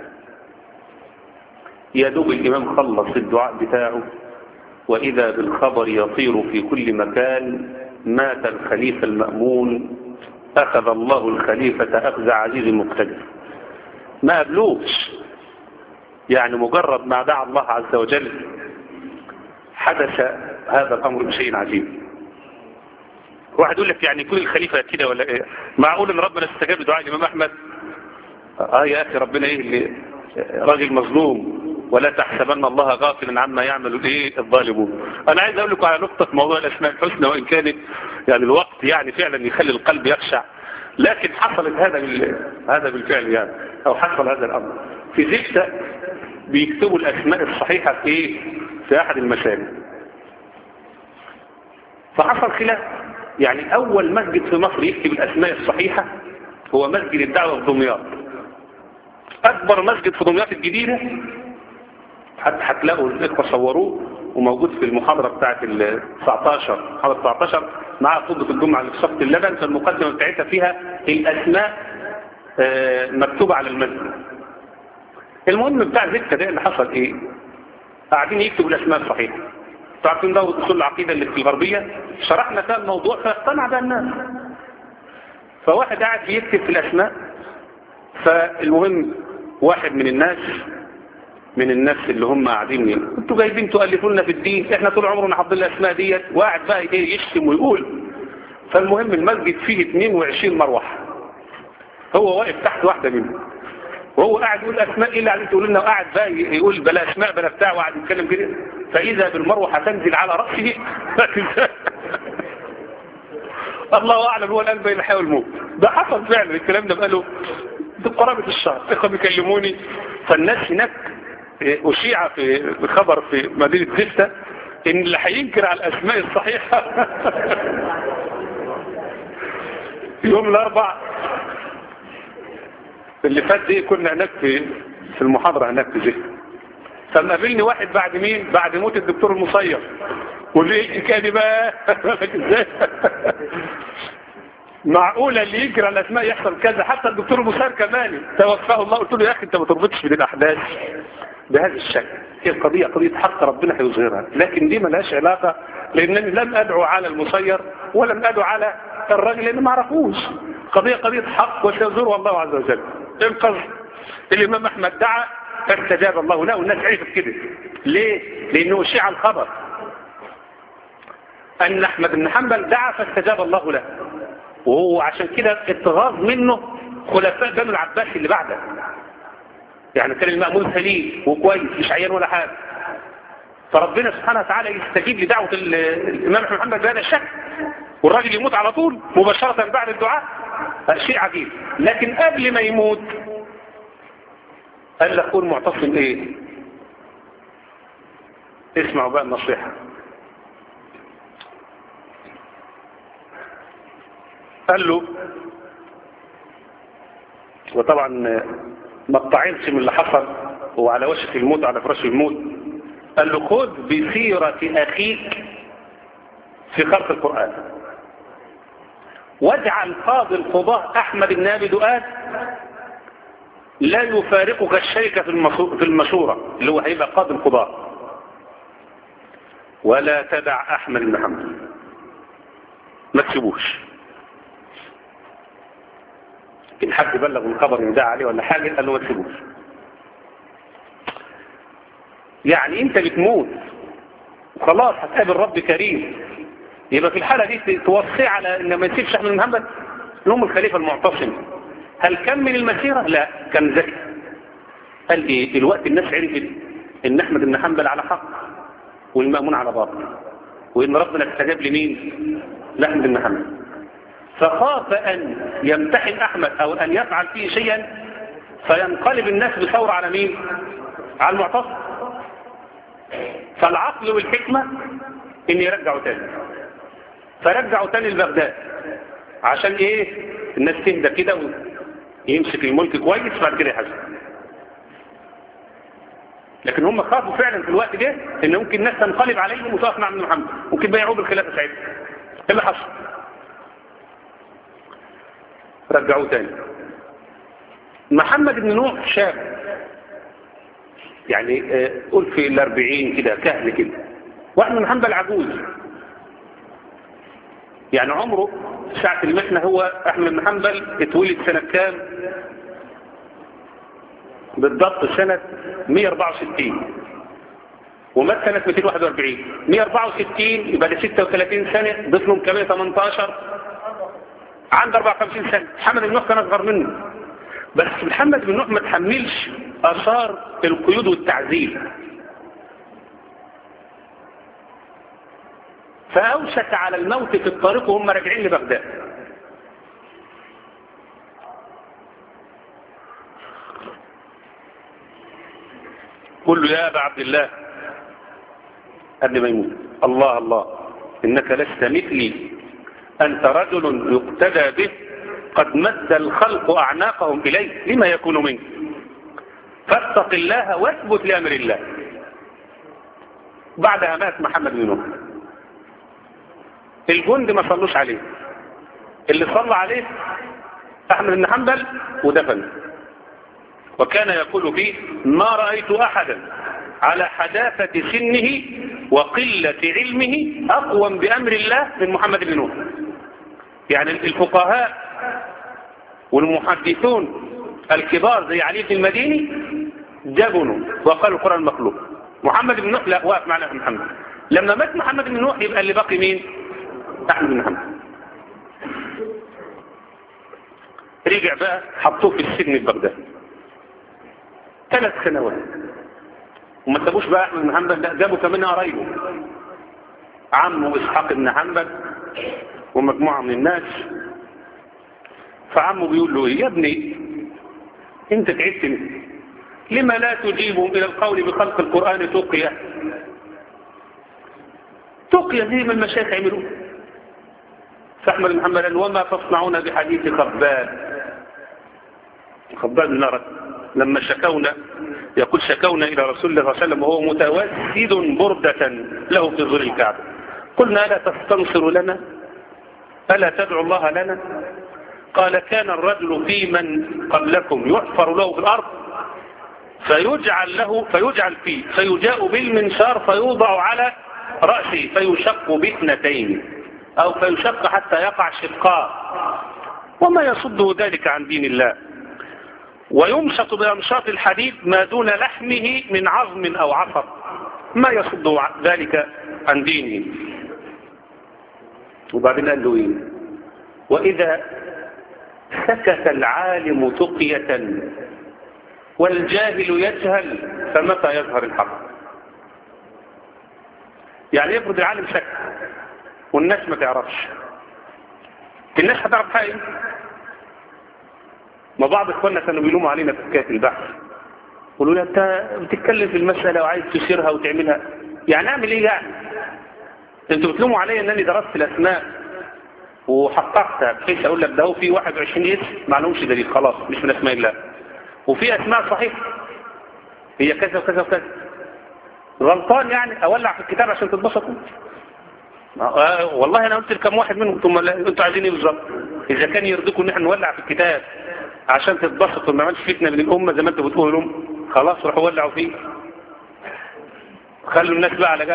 يدوب الإمام خلص الدعاء بتاعه وإذا بالخبر يطير في كل مكان مات الخليفة المأمون أخذ الله الخليفة أخذ عزيز مقتدر ما قبلوش يعني مجرد ما دعا الله عز وجل حدث هذا الأمر بشيء عجيب واحد يقول لك يعني كل الخليفة كده ولا ايه معقول ان ربنا استجاب لدعاء الإمام أحمد اه يا أخي ربنا ايه اللي راجل مظلوم ولا تحسبن الله غافلا عما يعمل الايه الظالمون انا عايز اقول لكم على نقطة في موضوع الاسماء الحسنى وان كانت يعني الوقت يعني فعلا يخلي القلب يخشع لكن حصلت هذا بال... هذا بالفعل يعني او حصل هذا الامر في زفتة بيكتبوا الاسماء الصحيحة في ايه في احد المساجد فحصل خلاف يعني اول مسجد في مصر يكتب الاسماء الصحيحة هو مسجد الدعوة في دمياط اكبر مسجد في دمياط الجديدة حتى هتلاقوا الاخوة صوروه وموجود في المحاضرة بتاعت ال 19 محاضرة 19 مع خطبة الجمعة اللي في صفة اللبن فالمقدمة بتاعتها فيها الأسماء مكتوبة على المسجد المهم بتاع زكة ده اللي حصل ايه قاعدين يكتبوا الأسماء الصحيحة تعرفين دورة أصول العقيدة اللي في الغربية شرحنا فيها الموضوع فاقتنع بها الناس فواحد قاعد بيكتب في الأسماء فالمهم واحد من الناس من الناس اللي هم قاعدين انتوا جايبين تؤلفوا لنا في الدين احنا طول عمرنا حافظين الاسماء ديت وقاعد بقى ايه يشتم ويقول فالمهم المسجد فيه 22 مروحه هو واقف تحت واحده منهم وهو قاعد يقول اسماء ايه اللي قاعدين تقول لنا وقاعد بقى يقول بلا اسماء بلا بتاع وقاعد يتكلم كده فاذا بالمروحه تنزل على راسه الله اعلم هو الان بين الحياه والموت ده حصل فعلا الكلام ده بقاله ده قرابه الشهر اخوه بيكلموني فالناس هناك أشيع في خبر في مدينة زفتة إن اللي هينكر على الأسماء الصحيحة يوم الأربع اللي فات دي كنا هناك في في المحاضرة هناك في زفتة فمقابلني واحد بعد مين بعد موت الدكتور المصير وليه الحكايه دي بقى ازاي معقولة اللي يجرى الأسماء يحصل كذا حتى الدكتور المصير كمان توفاه الله قلت له يا أخي أنت ما تربطش بين الأحداث بهذا الشكل هي القضية قضية حق ربنا هيظهرها لكن دي ملهاش علاقة لأنني لم أدعو على المصير ولم أدعو على الراجل لأنه ما عرفوش قضية قضية حق وسيظهرها الله عز وجل انقذ الإمام أحمد دعا فاستجاب الله له والناس عرفت كده ليه؟ لأنه شيع الخبر أن أحمد بن حنبل دعا فاستجاب الله له وهو عشان كده اتغاظ منه خلفاء بنو العباس اللي بعده يعني كان المأمون سليم وكويس مش عيان ولا حاجة فربنا سبحانه وتعالى يستجيب لدعوة الإمام أحمد محمد بهذا الشكل والراجل يموت على طول مباشرة بعد الدعاء شيء عجيب لكن قبل ما يموت قال لك كون معتصم ايه اسمعوا بقى النصيحة قال له وطبعا ما اطعنش من اللي حصل هو على وشك الموت على فراش الموت قال له خذ بسيرة أخيك في خلق القرآن واجعل قاضي القضاء أحمد بن أبي دؤاد لا يفارقك الشركة في المشورة اللي هو هيبقى قاضي القضاء ولا تدع أحمد بن حنبل ما تسيبوش إن حد بلغ الخبر ان ده عليه ولا حاجة قال له ما تسيبوش يعني انت بتموت وخلاص هتقابل رب كريم يبقى في الحالة دي توصي على ان ما يسيبش احمد بن محمد هم الخليفة المعتصم هل كمل المسيرة؟ لا كان ذكي قال ايه دلوقتي الناس عرفت ان احمد بن حنبل على حق والمأمون على باطل وان ربنا استجاب لمين؟ لاحمد بن حنبل فخاف أن يمتحن أحمد أو أن يفعل فيه شيئا فينقلب الناس بثورة على مين على المعتصم فالعقل والحكمة ان يرجعوا تاني فرجعوا تاني لبغداد عشان ايه الناس تهدى كده ويمسك الملك كويس بعد كده يحاسب لكن هم خافوا فعلا في الوقت ده ان ممكن الناس تنقلب عليهم وتقف مع ابن محمد ممكن بيعوا بالخلافه ساعتها ايه اللي حصل رجعوه تاني محمد بن نوح شاب يعني قول في الاربعين كده كهل كده واحد من حنبل عجوز يعني عمره ساعة المحنة هو احمد بن حنبل اتولد سنة كام بالضبط سنة 164 ومات سنة 241 164 يبقى ده 36 سنة ضيف لهم كمان 18 عنده 54 سنة محمد بن نوح كان أصغر منه بس محمد بن نوح ما تحملش آثار القيود والتعذيب فأوشك على الموت في الطريق وهم راجعين لبغداد قل له يا أبا عبد الله قبل ما يموت الله الله إنك لست مثلي أنت رجل يقتدى به قد مد الخلق أعناقهم إليه لما يكون منك فاتق الله واثبت لأمر الله بعدها مات محمد بن نوح الجند ما صلوش عليه اللي صلى عليه أحمد بن حنبل ودفن وكان يقول فيه ما رأيت أحدا على حداثة سنه وقلة علمه أقوم بأمر الله من محمد بن نوح يعني الفقهاء والمحدثون الكبار زي علي بن المديني جبنوا وقالوا القرآن مخلوق محمد بن نوح لا واقف معنا محمد لما مات محمد بن نوح يبقى اللي باقي مين أحمد بن محمد رجع بقى حطوه في السجن في بغداد ثلاث سنوات وما سابوش بقى احمد بن حنبل لا جابوا كمان قرايبه عمه اسحاق بن حنبل ومجموعه من الناس فعمه بيقول له يا ابني انت تعبتني لما لا تجيبهم الى القول بخلق القران تقيه تقيه زي ما المشايخ عملوا فاحمد بن حنبل قال وما تصنعون بحديث خباب خباب بن نارك لما شكونا يقول شكونا إلى رسول الله صلى الله عليه وسلم وهو متوسد بردة له في ظل الكعبة قلنا ألا تستنصر لنا ألا تدعو الله لنا قال كان الرجل في من قبلكم يحفر له في الأرض فيجعل له فيجعل فيه فيجاء بالمنشار فيوضع على رأسه فيشق باثنتين أو فيشق حتى يقع شقاء وما يصده ذلك عن دين الله ويمشط بأمشاط الحديد ما دون لحمه من عظم أو عصب ما يصد ذلك عن دينه وبعدين قال له إيه وإذا سكت العالم تقية والجاهل يجهل فمتى يظهر الحق يعني يفرض العالم سكت والناس ما تعرفش الناس هتعرف حاجة ما بعض اخواننا كانوا بيلوموا علينا في حكايه البحث يقولوا لي انت بتتكلم في المساله وعايز تشيرها وتعملها يعني اعمل ايه يعني انتوا بتلوموا عليا انني درست الاسماء وحققتها بحيث اقول لك ده هو في 21 اسم ما لهمش دليل خلاص مش من اسماء الله وفي اسماء صحيحه هي كذا وكذا وكذا غلطان يعني اولع في الكتاب عشان تتبسطوا آه والله انا قلت لكم واحد منهم ثم انتوا عايزين ايه بالظبط اذا كان يرضيكم ان احنا نولع في الكتاب عشان تتبسطوا ما عملش فتنه من الامه زي ما انتوا بتقولوا لهم خلاص روحوا ولعوا فيه خلوا الناس بقى على جهل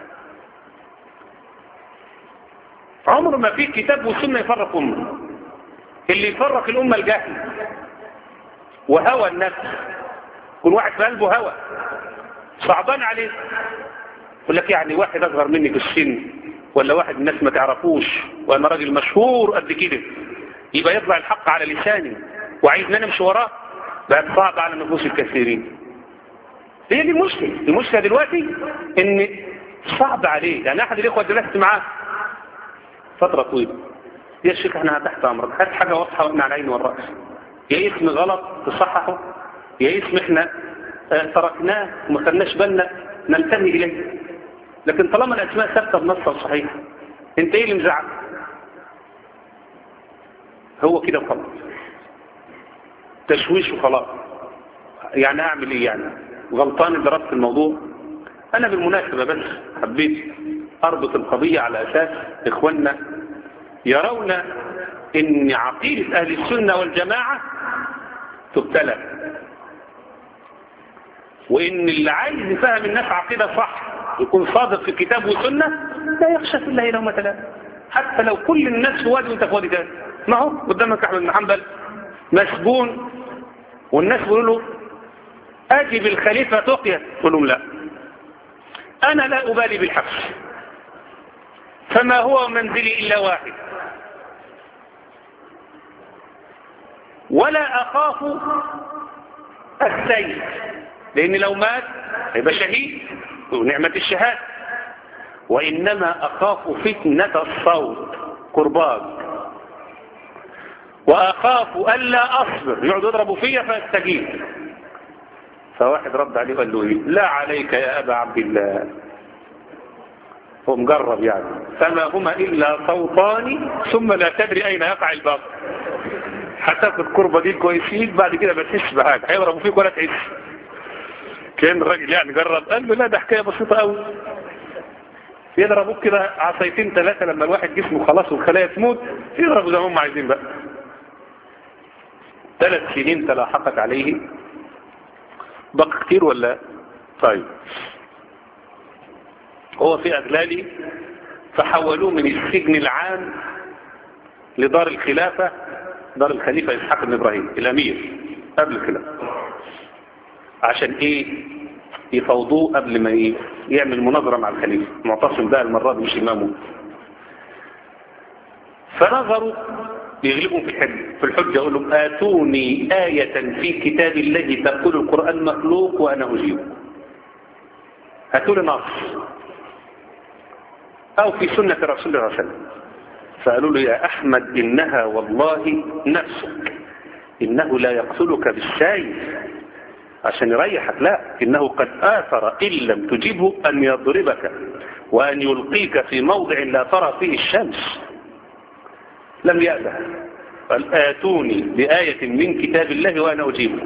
عمر ما في كتاب وسنه يفرق امه اللي يفرق الامه الجهل وهوى النفس كل واحد في قلبه هوى صعبان عليه يقول لك يعني واحد اصغر مني في السن ولا واحد الناس ما تعرفوش وانا راجل مشهور قد كده يبقى يطلع الحق على لساني وعايزنا نمشي وراه بقت صعب على نفوس الكثيرين هي دي المشكلة المشكلة دلوقتي ان صعب عليه يعني احد الاخوة جلست معاه فترة طويلة يا شيخ احنا تحت امرك هات حاجة واضحة واحنا على العين والرأس يا اسم غلط تصححه يا اسم احنا اه تركناه وما خدناش بالنا ننتهي اليه لكن طالما الاسماء ثابته بنصها صحيح انت ايه اللي مزعل هو كده وخلاص تشويش وخلاص يعني اعمل ايه يعني غلطان اللي ربط الموضوع انا بالمناسبة بس حبيت اربط القضية على اساس اخواننا يرون ان عقيدة اهل السنة والجماعة تبتلى وان اللي عايز يفهم الناس عقيدة صح يكون صادق في الكتاب والسنة لا يخشى في الله لومة لائم حتى لو كل الناس في وادي وانت في وادي تاني ما هو قدامك احمد بن حنبل مسجون والناس بيقولوا له اجي بالخليفة تقيا يقول لهم لا انا لا ابالي بالحبس فما هو منزلي الا واحد ولا اخاف السيف لان لو مات هيبقى شهيد ونعمة الشهادة وإنما أخاف فتنة الصوت قرباج وأخاف ألا أصبر يقعد يضربوا فيا فاستجيب فواحد رد عليه وقال له إيه لا عليك يا أبا عبد الله هو مجرب يعني فما هما إلا صوتان ثم لا تدري أين يقع الباطل هتاخد الكربة دي كويسين بعد كده ما تحسش بحاجة هيضربوا فيك ولا تحس كان الراجل يعني جرب قال له لا ده حكاية بسيطة قوي يضربوك كده عصايتين ثلاثة لما الواحد جسمه خلاص والخلايا تموت يضربوا زي ما هم عايزين بقى ثلاث سنين تلاحقت عليه بقى كتير ولا طيب هو في أغلالي فحولوه من السجن العام لدار الخلافة دار الخليفة إسحاق بن إبراهيم الأمير قبل الخلافة عشان إيه يفوضوه قبل ما إيه يعمل مناظرة مع الخليفة معتصم بقى المرة دي مش إمامه فنظروا يغلبهم في الحج في الحجة يقول لهم آتوني آية في كتاب الله تقول القرآن مخلوق وأنا أجيب هاتوا لي نص أو في سنة رسول الله صلى الله عليه وسلم فقالوا له يا أحمد إنها والله نفسك إنه لا يقتلك بالسيف عشان يريحك لا إنه قد آثر إن لم تجيبه أن يضربك وأن يلقيك في موضع لا ترى فيه الشمس لم يأبه قال آتوني بآية من كتاب الله وأنا أجيبه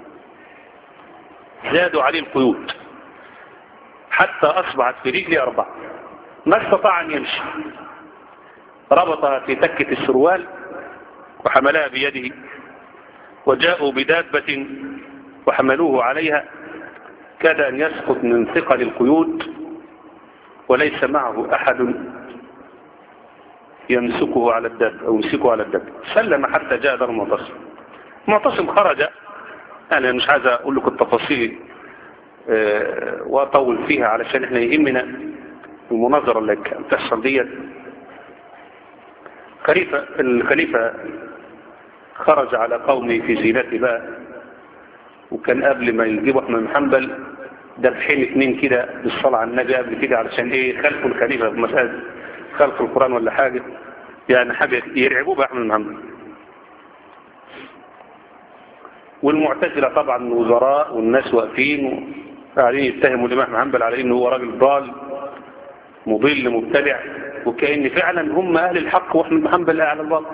زادوا عليه القيود حتى أصبحت في رجلي أربعة ما استطاع أن يمشي ربطها في تكة السروال وحملها بيده وجاءوا بدابة وحملوه عليها كاد أن يسقط من ثقل القيود وليس معه أحد يمسكه على الدب أو يمسكه على الدب سلم حتى جاء دار المعتصم المعتصم خرج أنا مش عايز أقول لكم التفاصيل أه وأطول فيها علشان احنا يهمنا المناظرة اللي كانت تحصل ديت خليفة الخليفة خرج على قومه في زينته بقى وكان قبل ما يجيبوا احمد بن حنبل دبحين اتنين كده بالصلاة على النبي قبل كده علشان ايه خلفوا الخليفة في مسألة خلف القرآن ولا حاجة يعني حاجة يرعبوه بأحمد بن حنبل والمعتزلة طبعا الوزراء والناس واقفين وقاعدين يتهموا الإمام أحمد حنبل على إنه هو راجل ضال مضل مبتدع وكأن فعلا هم أهل الحق وأحمد بن حنبل أهل الباطل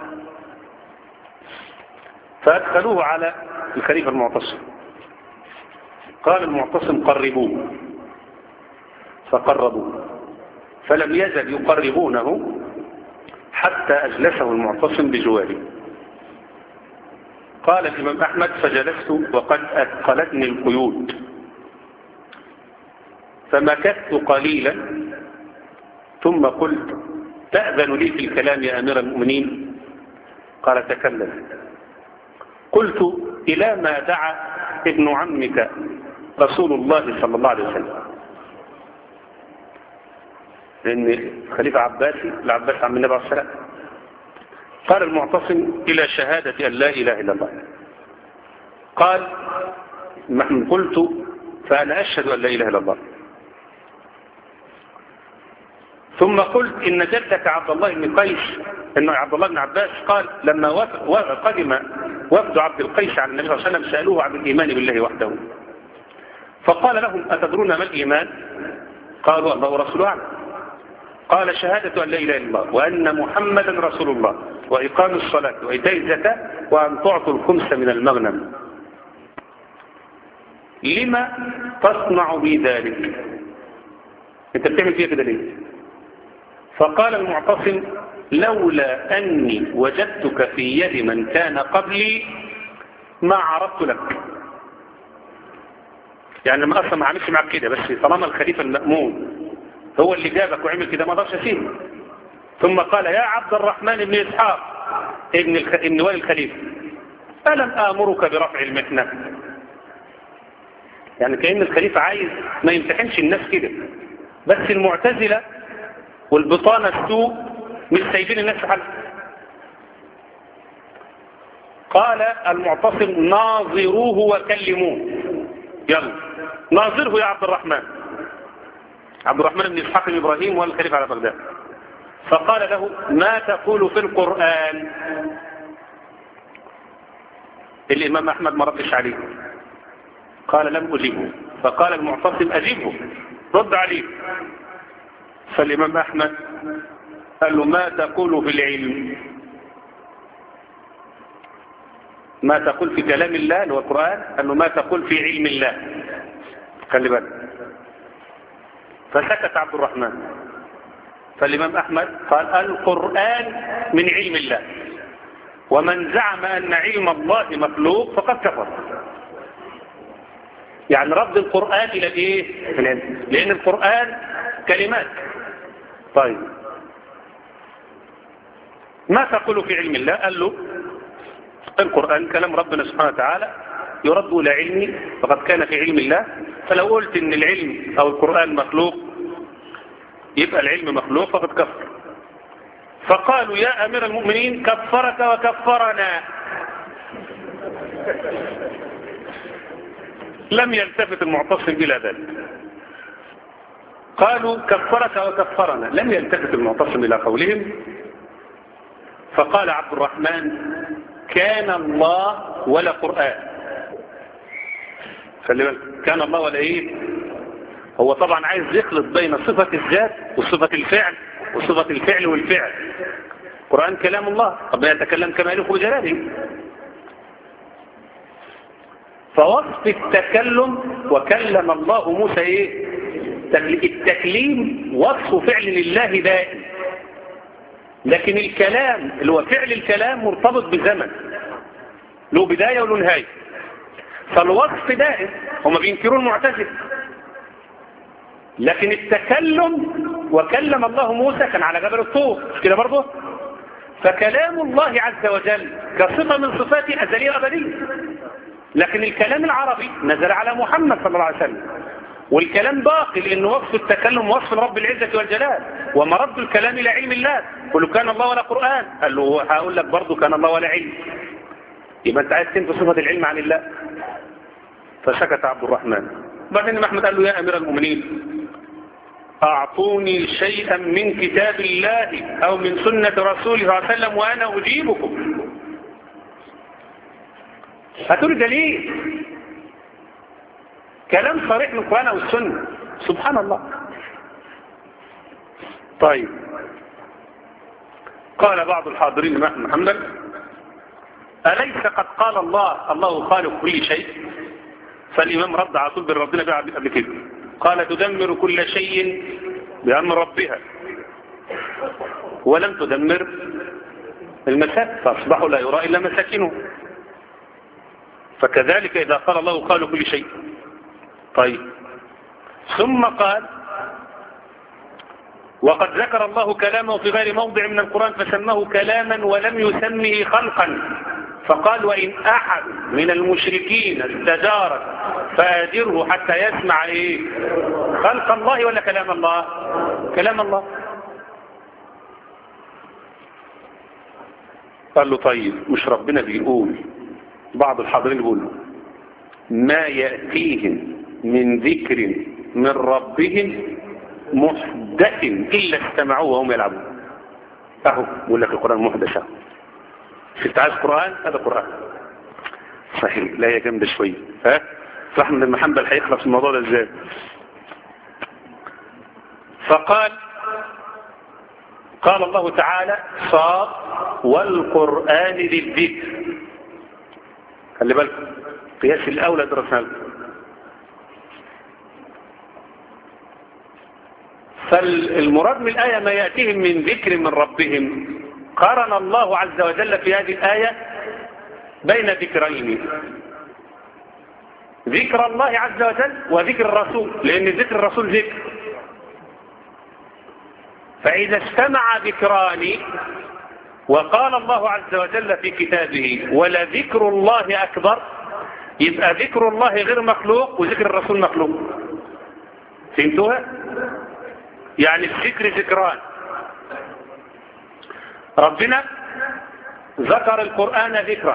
فأدخلوه على الخليفة المعتصم قال المعتصم قربوه فقربوه فلم يزل يقربونه حتى أجلسه المعتصم بجواره قال الإمام أحمد فجلست وقد أثقلتني القيود فمكثت قليلا ثم قلت تأذن لي في الكلام يا أمير المؤمنين قال تكلم قلت إلى ما دعا ابن عمك رسول الله صلى الله عليه وسلم لأن خليفة عباسي العباس عم النبي عليه السلام قال المعتصم إلى شهادة أن لا إله إلا الله قال قلت فأنا أشهد أن لا إله إلا الله ثم قلت إن جدك عبد الله بن قيس إن عبد الله بن عباس قال لما قدم وفد عبد القيس عن النبي صلى الله عليه وسلم سألوه عن الإيمان بالله وحده فقال لهم أتدرون ما الإيمان قالوا الله ورسوله أعلم قال شهادة أن لا إله إلا الله وأن محمدا رسول الله وإقام الصلاة وإيتاء الزكاة وأن تعطوا الخمس من المغنم لما تصنع بي ذلك انت بتعمل فيها كده ليه فقال المعتصم لولا أني وجدتك في يد من كان قبلي ما عرضت لك يعني لما أصلا ما عملش معك كده بس طالما الخليفة المأمون هو اللي جابك وعمل كده ما اقدرش اسيبه ثم قال يا عبد الرحمن بن إسحاق ابن, الخ... ابن والي الخليفة ألم آمرك برفع المحنة يعني كأن الخليفة عايز ما يمتحنش الناس كده بس المعتزلة والبطانة السوء مش سايبين الناس في حالها قال المعتصم ناظروه وكلموه يلا ناظره يا عبد الرحمن عبد الرحمن بن إسحاق بن إبراهيم والخليفة على بغداد فقال له ما تقول في القرآن الإمام أحمد ما ردش عليه قال لم أجيبه فقال المعتصم أجيبه رد عليه فالإمام أحمد قال له ما تقول في العلم ما تقول في كلام الله اللي هو القرآن قال له ما تقول في علم الله خلي بالك فسكت عبد الرحمن فالإمام أحمد قال القرآن من علم الله ومن زعم أن علم الله مخلوق فقد كفر يعني رد القرآن إلى الإيه؟ لأن القرآن كلمات طيب ما تقول في علم الله قال له القرآن كلام ربنا سبحانه وتعالى يرد إلى علمي فقد كان في علم الله فلو قلت ان العلم او القرآن مخلوق يبقى العلم مخلوق فقد كفر فقالوا يا أمير المؤمنين كفرك وكفرنا لم يلتفت المعتصم إلى ذلك قالوا كفرك وكفرنا لم يلتفت المعتصم إلى قولهم فقال عبد الرحمن كان الله ولا قرآن خلي بالك كان الله ولا ايه هو طبعا عايز يخلط بين صفة الذات وصفة الفعل وصفة الفعل والفعل القرآن كلام الله طب يتكلم كما يليق بجلاله فوصف التكلم وكلم الله موسى ايه التكليم وصف فعل لله دائم لكن الكلام اللي هو فعل الكلام مرتبط بزمن له بداية وله نهاية فالوصف دائم هم بينكرون المعتزله لكن التكلم وكلم الله موسى كان على جبل الطور مش كده برضه فكلام الله عز وجل كصفة من صفاته أزلية أبدية لكن الكلام العربي نزل على محمد صلى الله عليه وسلم والكلام باقي لأن وصف التكلم وصف رب العزة والجلال ومرد الكلام إلى علم الله قل كان الله ولا قرآن قال له هقول لك برضه كان الله ولا علم يبقى أنت عايز تنفي صفة العلم عن الله فسكت عبد الرحمن بعدين أحمد قال له يا أمير المؤمنين أعطوني شيئا من كتاب الله أو من سنة رسوله صلى الله عليه وسلم وأنا أجيبكم هاتوا لي دليل كلام صريح من القرآن أو السنة سبحان الله طيب قال بعض الحاضرين لمحمد محمد أليس قد قال الله الله خالق كل شيء فالإمام رد على طول ربنا بقى قبل كده قال تدمر كل شيء بأمر ربها ولم تدمر المساكن فأصبحوا لا يرى إلا مساكنه فكذلك إذا قال الله قالوا كل شيء طيب ثم قال وقد ذكر الله كلامه في غير موضع من القرآن فسماه كلاما ولم يسمه خلقا فقال وإن أحد من المشركين استجارك فأجره حتى يسمع إيه خلق الله ولا كلام الله كلام الله قال له طيب مش ربنا بيقول بعض الحاضرين بيقولوا ما يأتيهم من ذكر من ربهم محدث إلا استمعوه وهم يلعبون أهو بقول لك القرآن محدث شفت عايز قرآن هذا قرآن صحيح لا هي جامده شوية ها فاحمد بن حنبل هيخلص الموضوع ده ازاي فقال قال الله تعالى صاد والقرآن للذكر خلي بالكم قياس الأولى درسنا لكم فالمراد من الآية ما يأتيهم من ذكر من ربهم قارن الله عز وجل في هذه الآية بين ذكرين ذكر الله عز وجل وذكر الرسول لأن ذكر الرسول ذكر فإذا اجتمع ذكران وقال الله عز وجل في كتابه ولذكر الله أكبر يبقى ذكر الله غير مخلوق وذكر الرسول مخلوق فهمتوها؟ يعني الذكر ذكران ربنا ذكر القرآن ذكرا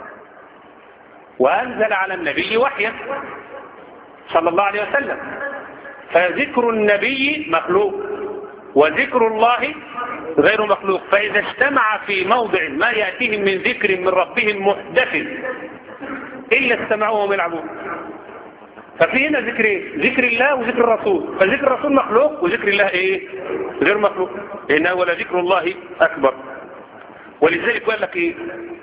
وأنزل على النبي وحيا صلى الله عليه وسلم فذكر النبي مخلوق وذكر الله غير مخلوق فإذا اجتمع في موضع ما يأتيهم من ذكر من ربهم محدث إلا استمعوه وهم يلعبون ففي هنا ذكر ايه ذكر الله وذكر الرسول فذكر الرسول مخلوق وذكر الله ايه غير مخلوق لانه ولا ذكر الله اكبر ولذلك قال لك ايه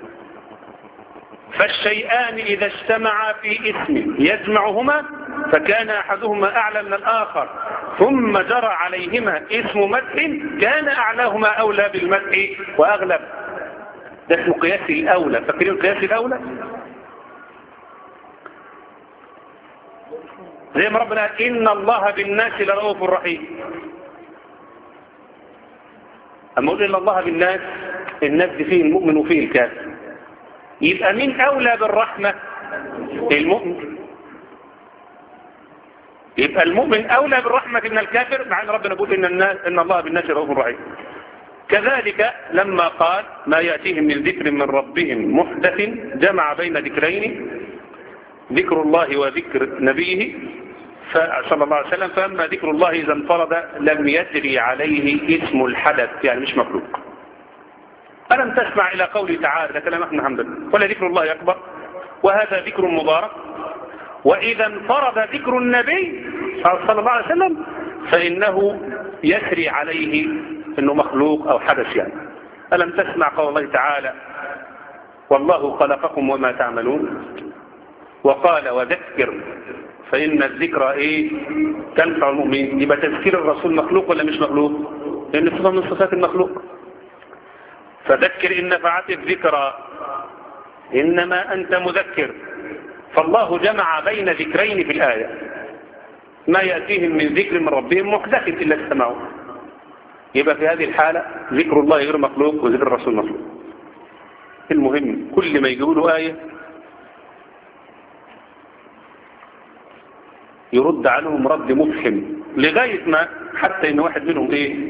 فالشيئان اذا اجتمعا في اسم يجمعهما فكان احدهما اعلى من الاخر ثم جرى عليهما اسم مدح كان اعلاهما اولى بالمدح واغلب ده اسمه قياس الاولى فاكرين القياس الاولى زي ما ربنا قال إن الله بالناس لرؤوف رحيم أما أقول إن الله بالناس الناس دي فيه المؤمن وفيه الكافر الناس دي فيه المؤمن وفيه الكافر يبقى مين أولى بالرحمة المؤمن يبقى المؤمن أولى بالرحمة من الكافر مع أن ربنا يقول إن, الناس إن الله بالناس رؤوف رحيم كذلك لما قال ما يأتيهم من ذكر من ربهم محدث جمع بين ذكرين ذكر الله وذكر نبيه صلى الله عليه وسلم فأما ذكر الله إذا انفرد لم يجري عليه اسم الحدث يعني مش مخلوق ألم تسمع إلى قوله تعالى ده كلام أحمد حمد ولا ذكر الله أكبر وهذا ذكر مبارك وإذا انفرد ذكر النبي صلى الله عليه وسلم فإنه يسري عليه أنه مخلوق أو حدث يعني ألم تسمع قول الله تعالى والله خلقكم وما تعملون وقال وذكر فإن الذكرى إيه تنفع المؤمنين يبقى تذكير الرسول مخلوق ولا مش مخلوق لأن صفة من صفات المخلوق فذكر إن نفعت الذكرى إنما أنت مذكر فالله جمع بين ذكرين في الآية ما يأتيهم من ذكر من ربهم محدث إلا استمعوا يبقى في هذه الحالة ذكر الله غير مخلوق وذكر الرسول مخلوق المهم كل ما يجيبوا له آية يرد عنهم رد مفهم لغاية ما حتى ان واحد منهم ايه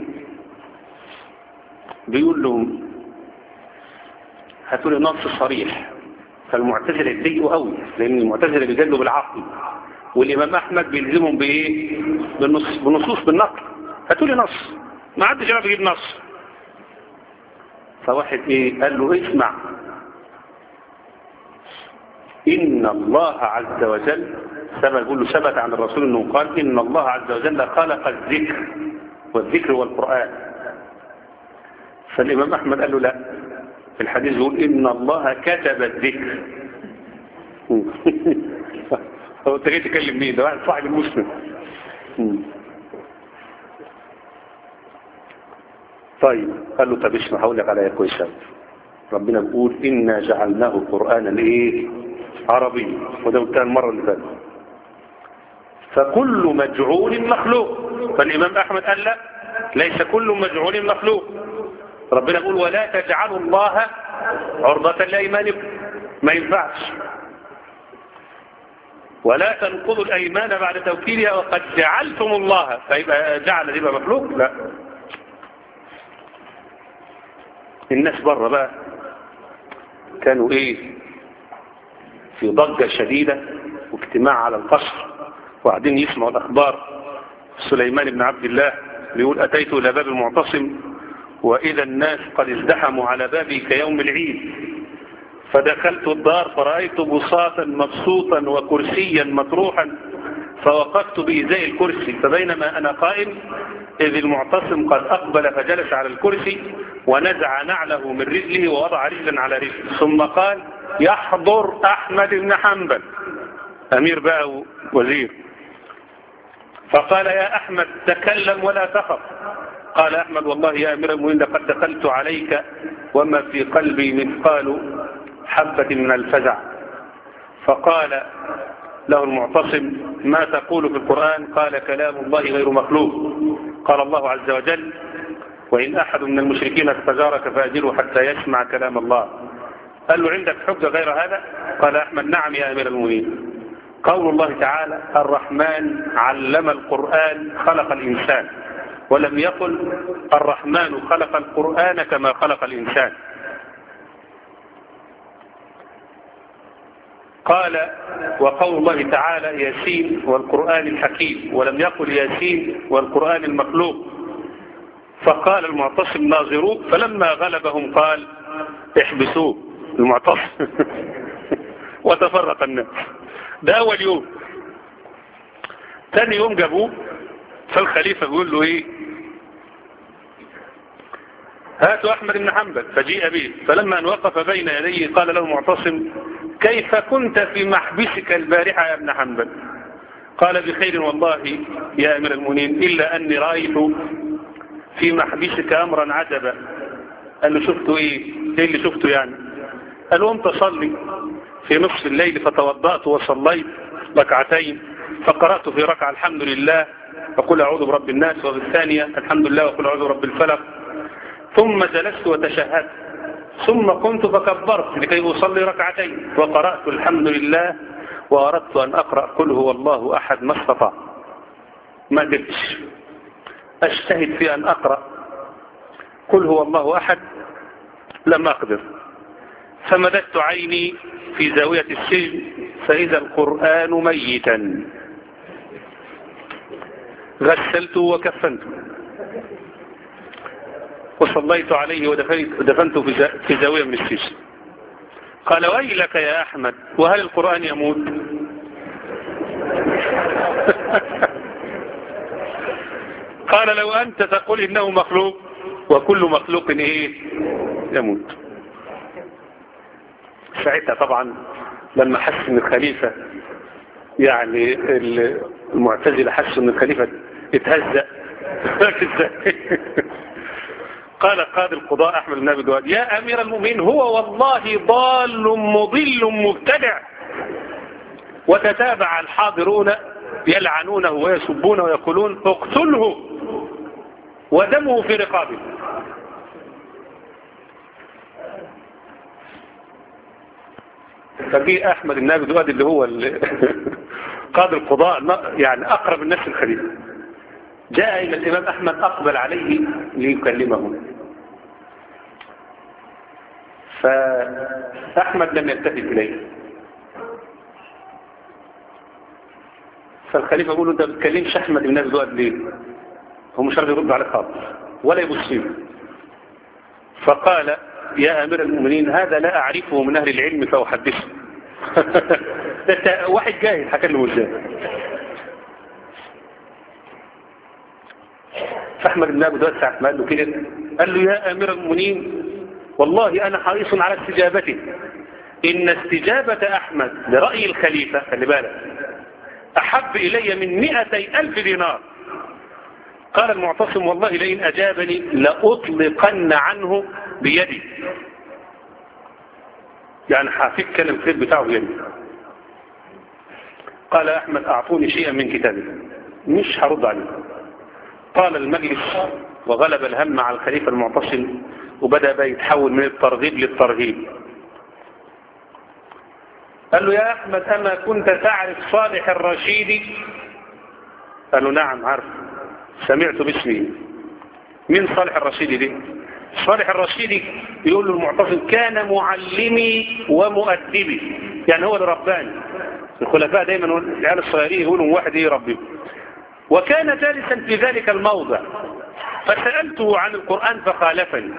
بيقول لهم هاتوا لي نص صريح فالمعتزله يتضايقوا قوي لان المعتزله بيجادلوا بالعقل والامام احمد بيلزمهم بايه بالنص بنصوص بالنقل هاتوا لي نص ما عدش يعرف يجيب نص فواحد ايه قال له اسمع ان الله عز وجل ثبت يقول له ثبت عن الرسول انه قال ان الله عز وجل خلق الذكر والذكر والقران فالامام احمد قال له لا في الحديث يقول ان الله كتب الذكر هو انت جاي تكلم مين ده واحد صاحب المسلم طيب قال له طب اسمع هقول لك على ايه كويسه ربنا بيقول انا جعلناه قرانا ايه عربي وده قلتها المره اللي فاتت فكل مجعول مخلوق فالامام احمد قال لا ليس كل مجعول مخلوق ربنا يقول ولا تجعلوا الله عرضة لايمانكم ما ينفعش ولا تنقضوا الايمان بعد توكيدها وقد جعلتم الله فيبقى جعل يبقى مخلوق لا الناس بره بقى كانوا ايه في ضجة شديدة واجتماع على القصر وقاعدين يسمعوا الأخبار سليمان بن عبد الله بيقول أتيت إلى باب المعتصم وإذا الناس قد ازدحموا على بابي كيوم العيد فدخلت الدار فرأيت بساطا مبسوطا وكرسيا مطروحا فوقفت بإزاء الكرسي فبينما أنا قائم إذ المعتصم قد أقبل فجلس على الكرسي ونزع نعله من رجله ووضع رجلا على رجله ثم قال يحضر أحمد بن حنبل أمير بقى وزير فقال يا أحمد تكلم ولا تخف قال أحمد والله يا أمير المؤمنين لقد دخلت عليك وما في قلبي مثقال حبة من الفزع فقال له المعتصم ما تقول في القرآن قال كلام الله غير مخلوق قال الله عز وجل وإن أحد من المشركين استجارك فأجره حتى يسمع كلام الله قال له عندك حجة غير هذا قال أحمد نعم يا أمير المؤمنين قول الله تعالى الرحمن علم القرآن خلق الإنسان ولم يقل الرحمن خلق القرآن كما خلق الإنسان قال وقول الله تعالى ياسين والقرآن الحكيم ولم يقل ياسين والقرآن المخلوق فقال المعتصم ناظروه فلما غلبهم قال احبسوه المعتصم وتفرق الناس ده أول يوم ثاني يوم جابوه فالخليفة بيقول له ايه هاتوا أحمد بن حنبل فجيء به فلما أن وقف بين يديه قال له معتصم كيف كنت في محبسك البارحة يا ابن حنبل قال بخير والله يا أمير المؤمنين إلا أني رأيت في محبسك أمرا عجبا قال له شفته إيه إيه اللي شفته يعني قال له قمت أصلي في نصف الليل فتوضأت وصليت ركعتين فقرأت في ركعة الحمد لله وقل أعوذ برب الناس وفي الثانية الحمد لله وقل أعوذ برب الفلق ثم جلست وتشهدت ثم قمت فكبرت لكي أصلي ركعتين وقرأت الحمد لله وأردت أن أقرأ قل هو الله أحد ما استطاع ما قلتش أجتهد في أن أقرأ قل هو الله أحد لم أقدر فمددت عيني في زاوية السجن فإذا القرآن ميتا غسلته وكفنته وصليت عليه ودفنته في زاوية من السجن قال ويلك يا أحمد وهل القرآن يموت قال لو أنت تقول إنه مخلوق وكل مخلوق إيه يموت ساعتها طبعا لما حس ان الخليفة يعني المعتزلة حسوا ان الخليفة اتهزأ قال قاضي القضاء احمد بن ابي دواد يا امير المؤمنين هو والله ضال مضل مبتدع وتتابع الحاضرون يلعنونه ويسبونه ويقولون اقتله ودمه في رقابه ففي احمد بن ابي دواد اللي هو قاضي القضاء يعني اقرب الناس الخليفه جاء الى الامام احمد اقبل عليه ليكلمه فاحمد لم يلتفت اليه فالخليفه يقول له انت ما بتكلمش احمد بن ابي دواد ليه هو مش راضي يرد عليه خالص ولا يبص فيه فقال يا أمير المؤمنين هذا لا أعرفه من أهل العلم فأحدثه واحد جاهل حكى له ازاي فأحمد بن أبي دواد ساعة ما قال له كده قال له يا أمير المؤمنين والله أنا حريص على استجابته إن استجابة أحمد لرأي الخليفة خلي بالك أحب إلي من مئتي ألف دينار قال المعتصم والله لئن أجابني لأطلقن عنه بيدي يعني حافظ كلام الخير بتاعه بيدي قال أحمد أعطوني شيئا من كتابه مش هرد عليه قال المجلس وغلب الهم على الخليفة المعتصم وبدأ بقى يتحول من الترغيب للترهيب قال له يا أحمد أما كنت تعرف صالح الرشيد قال له نعم عارف سمعت باسمه من صالح الرشيد دي صالح الرشيد يقول له المعتصم كان معلمي ومؤدبي يعني هو اللي رباني الخلفاء دايما العيال الصغيرين يقولوا واحد يربيه وكان ثالثا في ذلك الموضع فسألته عن القرآن فخالفني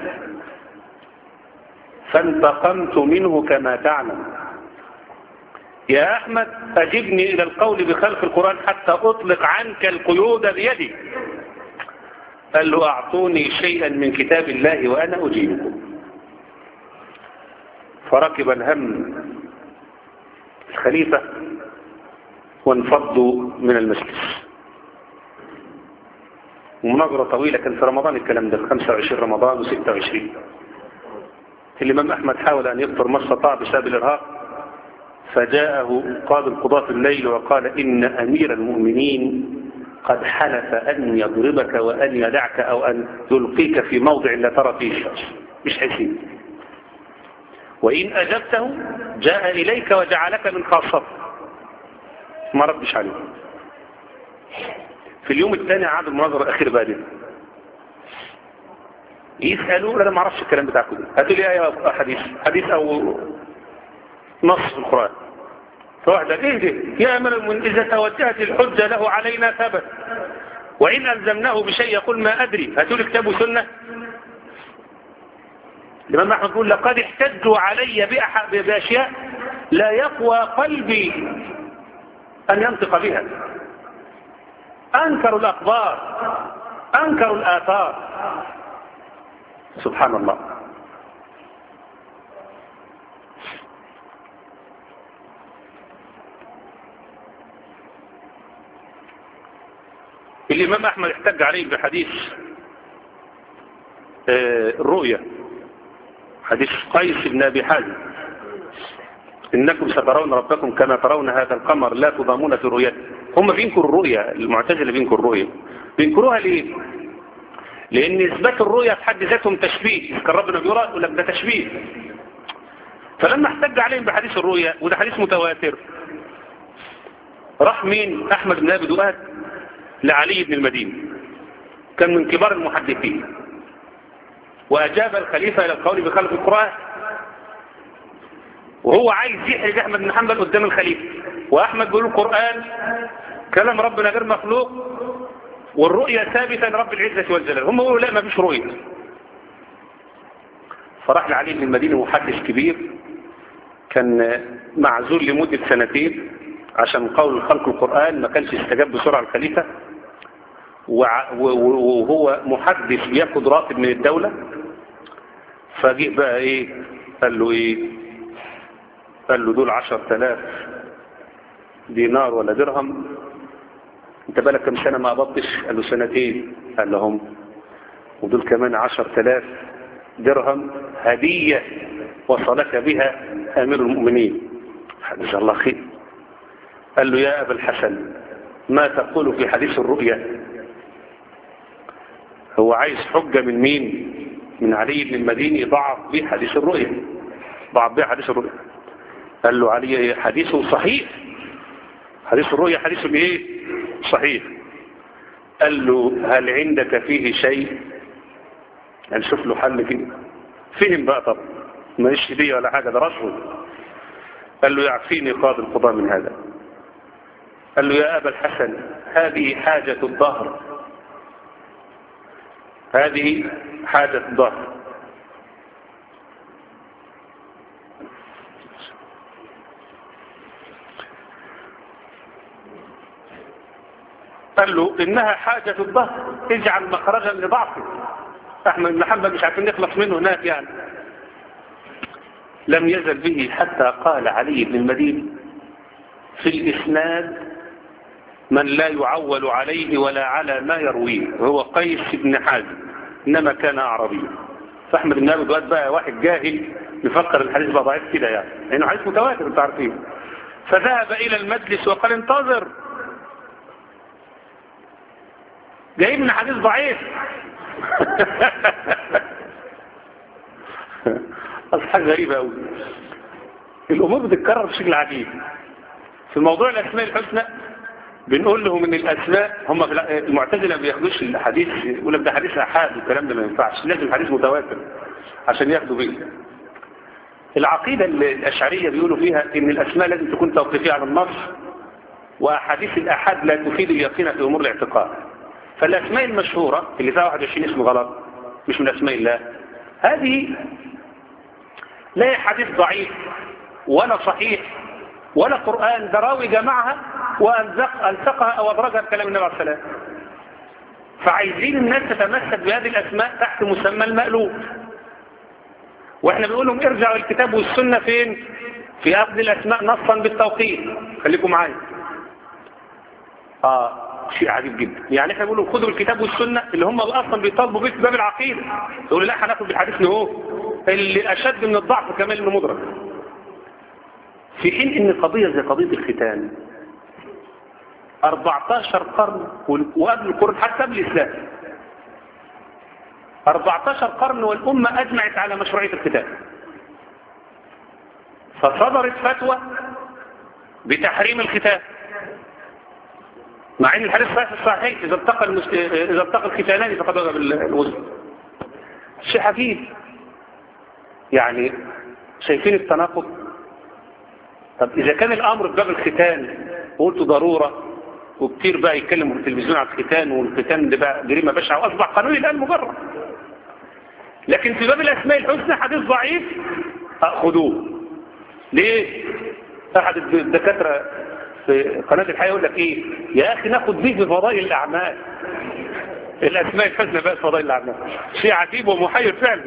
فانتقمت منه كما تعلم يا أحمد أجبني إلى القول بخلق القرآن حتى أطلق عنك القيود بيدي قال له أعطوني شيئا من كتاب الله وأنا أجيبكم فركب الهم الخليفة وانفضوا من المجلس ومناظرة طويلة كان في رمضان الكلام ده 25 رمضان و26 الإمام أحمد حاول أن يفطر ما استطاع بسبب الإرهاق فجاءه قاضي القضاة في الليل وقال إن أمير المؤمنين قد حلف أن يضربك وأن يدعك أو أن يلقيك في موضع لا ترى فيه الشمس مش هيسيب وإن أجبته جاء إليك وجعلك من خاصته ما ردش عليه في اليوم الثاني عاد المناظرة الأخير بقى دي يسألوا أنا ما أعرفش الكلام بتاعكم ده هاتوا لي آية حديث حديث أو نص في القرآن فواحد ايه ده يا أمر المؤمنين إذا توجهت الحجة له علينا ثبت وإن ألزمناه بشيء يقول ما أدري هاتوا لي كتاب وسنة الإمام أحمد يقول لقد احتجوا علي بأشياء لا يقوى قلبي أن ينطق بها أنكروا الأخبار أنكروا الآثار سبحان الله الإمام أحمد احتج عليه بحديث الرؤية حديث قيس بن أبي حازم إنكم سترون ربكم كما ترون هذا القمر لا تضامون في رؤيته هم بينكروا الرؤية المعتزلة بينكروا الرؤية بينكروها ليه لأن إثبات الرؤية في حد ذاتهم تشبيه كان ربنا بيرى يقول لك ده تشبيه فلما احتج عليهم بحديث الرؤية وده حديث متواتر راح مين أحمد بن أبي دؤاد لعلي بن المديني كان من كبار المحدثين وأجاب الخليفة إلى القول بخلق القرآن وهو عايز يحرج أحمد بن حنبل قدام الخليفة وأحمد بيقول القرآن كلام ربنا غير مخلوق والرؤية ثابتة لرب العزة والجلال هم يقولوا لا ما فيش رؤية فراح لعلي بن المدينة محدث كبير كان معزول لمدة سنتين عشان قول خلق القرآن ما كانش استجاب بسرعة الخليفة وهو محدث بياخد راتب من الدولة فجيء بقى ايه قال له ايه قال له دول عشر تلاف دينار ولا درهم انت بالك كم سنة ما قبضتش قال له سنتين قال لهم ودول كمان عشر تلاف درهم هدية وصلك بها امير المؤمنين حدث الله خير قال له يا ابا الحسن ما تقول في حديث الرؤيا هو عايز حجة من مين من علي بن المديني ضعف به حديث الرؤيا ضعف به حديث الرؤيا قال له علي حديثه صحيح حديث الرؤيا حديث ايه صحيح قال له هل عندك فيه شيء هنشوف له حل فيه فهم بقى طب ماليش دي ولا حاجة ده رشوه قال له يعفيني قاضي القضاء من هذا قال له يا أبا الحسن هذه حاجة الظهر هذه حاجة الظهر قال له إنها حاجة الظهر اجعل مخرجا لضعفه أحمد بن حنبل مش عارفين نخلص منه هناك يعني لم يزل به حتى قال علي بن المديني في الإسناد من لا يعول عليه ولا على ما يرويه وهو قيس بن حازم إنما كان أعربيا فأحمد بن أبي دواد بقى واحد جاهل يفكر الحديث بقى ضعيف كده يعني لأنه حديث متواتر انتوا عارفين فذهب إلى المجلس وقال انتظر جايب من حديث ضعيف حاجة غريبة قوي الأمور بتتكرر بشكل عجيب في موضوع الأسماء الحسنى بنقول لهم ان الاسماء هم في المعتزله ما بياخدوش الحديث يقول لك ده حديث احاد والكلام ده ما ينفعش لازم حديث متواتر عشان ياخدوا بيه العقيده الاشعريه بيقولوا فيها ان الاسماء لازم تكون توقيفيه على النص واحاديث الاحاد لا تفيد اليقين في امور الاعتقاد فالاسماء المشهوره اللي فيها 21 اسم غلط مش من اسماء الله هذه لا حديث ضعيف ولا صحيح ولا قرآن ده راوي جمعها وألزقها أو أدرجها بكلام النبي عليه السلام فعايزين الناس تتمسك بهذه الأسماء تحت مسمى المألوف وإحنا بنقول لهم ارجعوا الكتاب والسنة فين في أخذ الأسماء نصا بالتوقيت خليكم معايا آه شيء عجيب جدا يعني احنا بنقول خدوا الكتاب والسنة اللي هم اصلا بيطالبوا بيه في باب العقيدة يقولوا لا هناخد بالحديث هو اللي اشد من الضعف كمان انه مدرك في حين ان قضية زي قضية الختان 14 قرن وقبل القرن حتى قبل الإسلام 14 قرن والأمة أجمعت على مشروعية الختان فصدرت فتوى بتحريم الختان مع ان الحديث صحيح الصحيح اذا التقى المست... اذا التقى الختانان فقد وجب الوزن شيء عجيب يعني شايفين التناقض طب اذا كان الامر بباب الختان قلت ضروره وكتير بقى يتكلموا في التلفزيون عن الختان والختان ده بقى جريمه بشعه واصبح قانوني الان مجرد لكن في باب الاسماء الحسنى حديث ضعيف خدوه ليه احد الدكاتره في قناه الحياه يقول لك ايه يا اخي ناخد دي في فضائل الاعمال الاسماء الحسنى بقى فضائل الاعمال شيء عجيب ومحير فعلا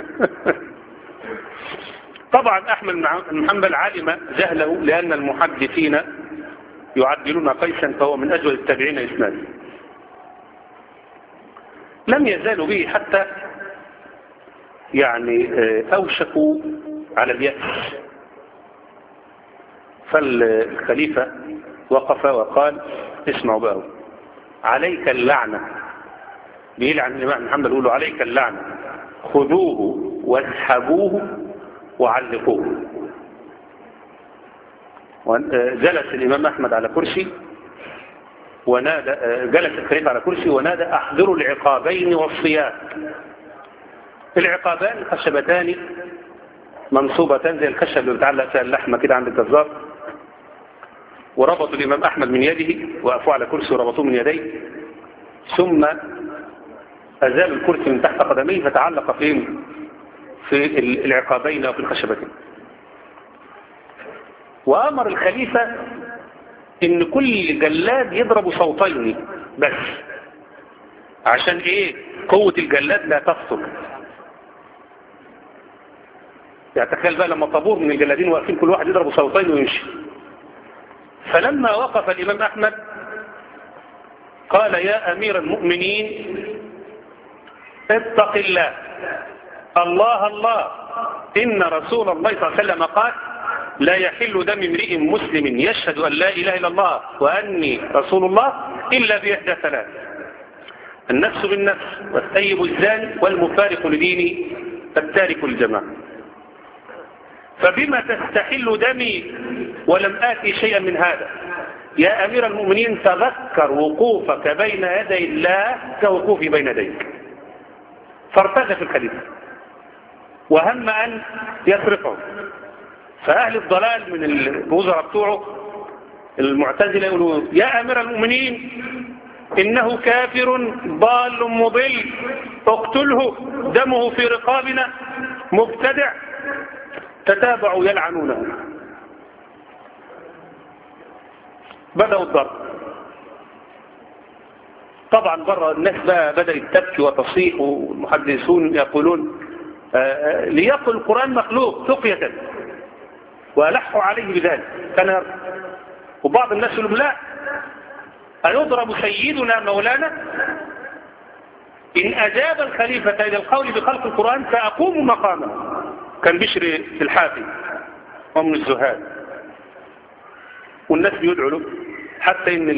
طبعا احمد بن حنبل علم جهله لان المحدثين يعدلون قيسا فهو من أجود التابعين إسنادا لم يزالوا به حتى يعني أوشكوا على اليأس فالخليفة وقف وقال اسمعوا بقى عليك اللعنة بيلعن الإمام محمد يقول له عليك اللعنة خذوه واسحبوه وعلقوه جلس الإمام أحمد على كرسي ونادى جلس الخليفة على كرسي ونادى أحضروا العقابين والصيام العقابان خشبتان منصوبتان زي الخشب اللي بتعلق فيها اللحمة كده عند الجزار وربطوا الإمام أحمد من يده وقفوا على كرسي وربطوه من يديه ثم أزال الكرسي من تحت قدميه فتعلق فين في العقابين وفي الخشبتين وأمر الخليفة إن كل جلاد يضرب صوتين بس عشان إيه قوة الجلاد لا تفصل يعني تخيل بقى لما طابور من الجلادين واقفين كل واحد يضرب صوتين ويمشي فلما وقف الإمام أحمد قال يا أمير المؤمنين اتق الله الله الله إن رسول الله صلى الله عليه وسلم قال لا يحل دم امرئ مسلم يشهد أن لا إله إلا الله وأني رسول الله إلا بإحدى ثلاث النفس بالنفس والسيب الزاني والمفارق لديني التارك الجماعة فبما تستحل دمي ولم آتي شيئا من هذا يا أمير المؤمنين تذكر وقوفك بين يدي الله كوقوفي بين يديك فارتجف الخليفة وهم أن يسرقه فأهل الضلال من الوزراء بتوعه المعتزلة يقولوا يا أمير المؤمنين إنه كافر ضال مضل اقتله دمه في رقابنا مبتدع تتابعوا يلعنونه بدأوا الضرب طبعا بره الناس بقى بدأت تبكي وتصيح والمحدثون يقولون ليقل القرآن مخلوق تقية وألحوا عليه بذلك كان وبعض الناس يقولون لا أيضرب سيدنا مولانا إن أجاب الخليفة إلى القول بخلق القرآن فأقوم مقامه كان بشر في الحافي ومن الزهاد والناس بيدعوا له حتى إن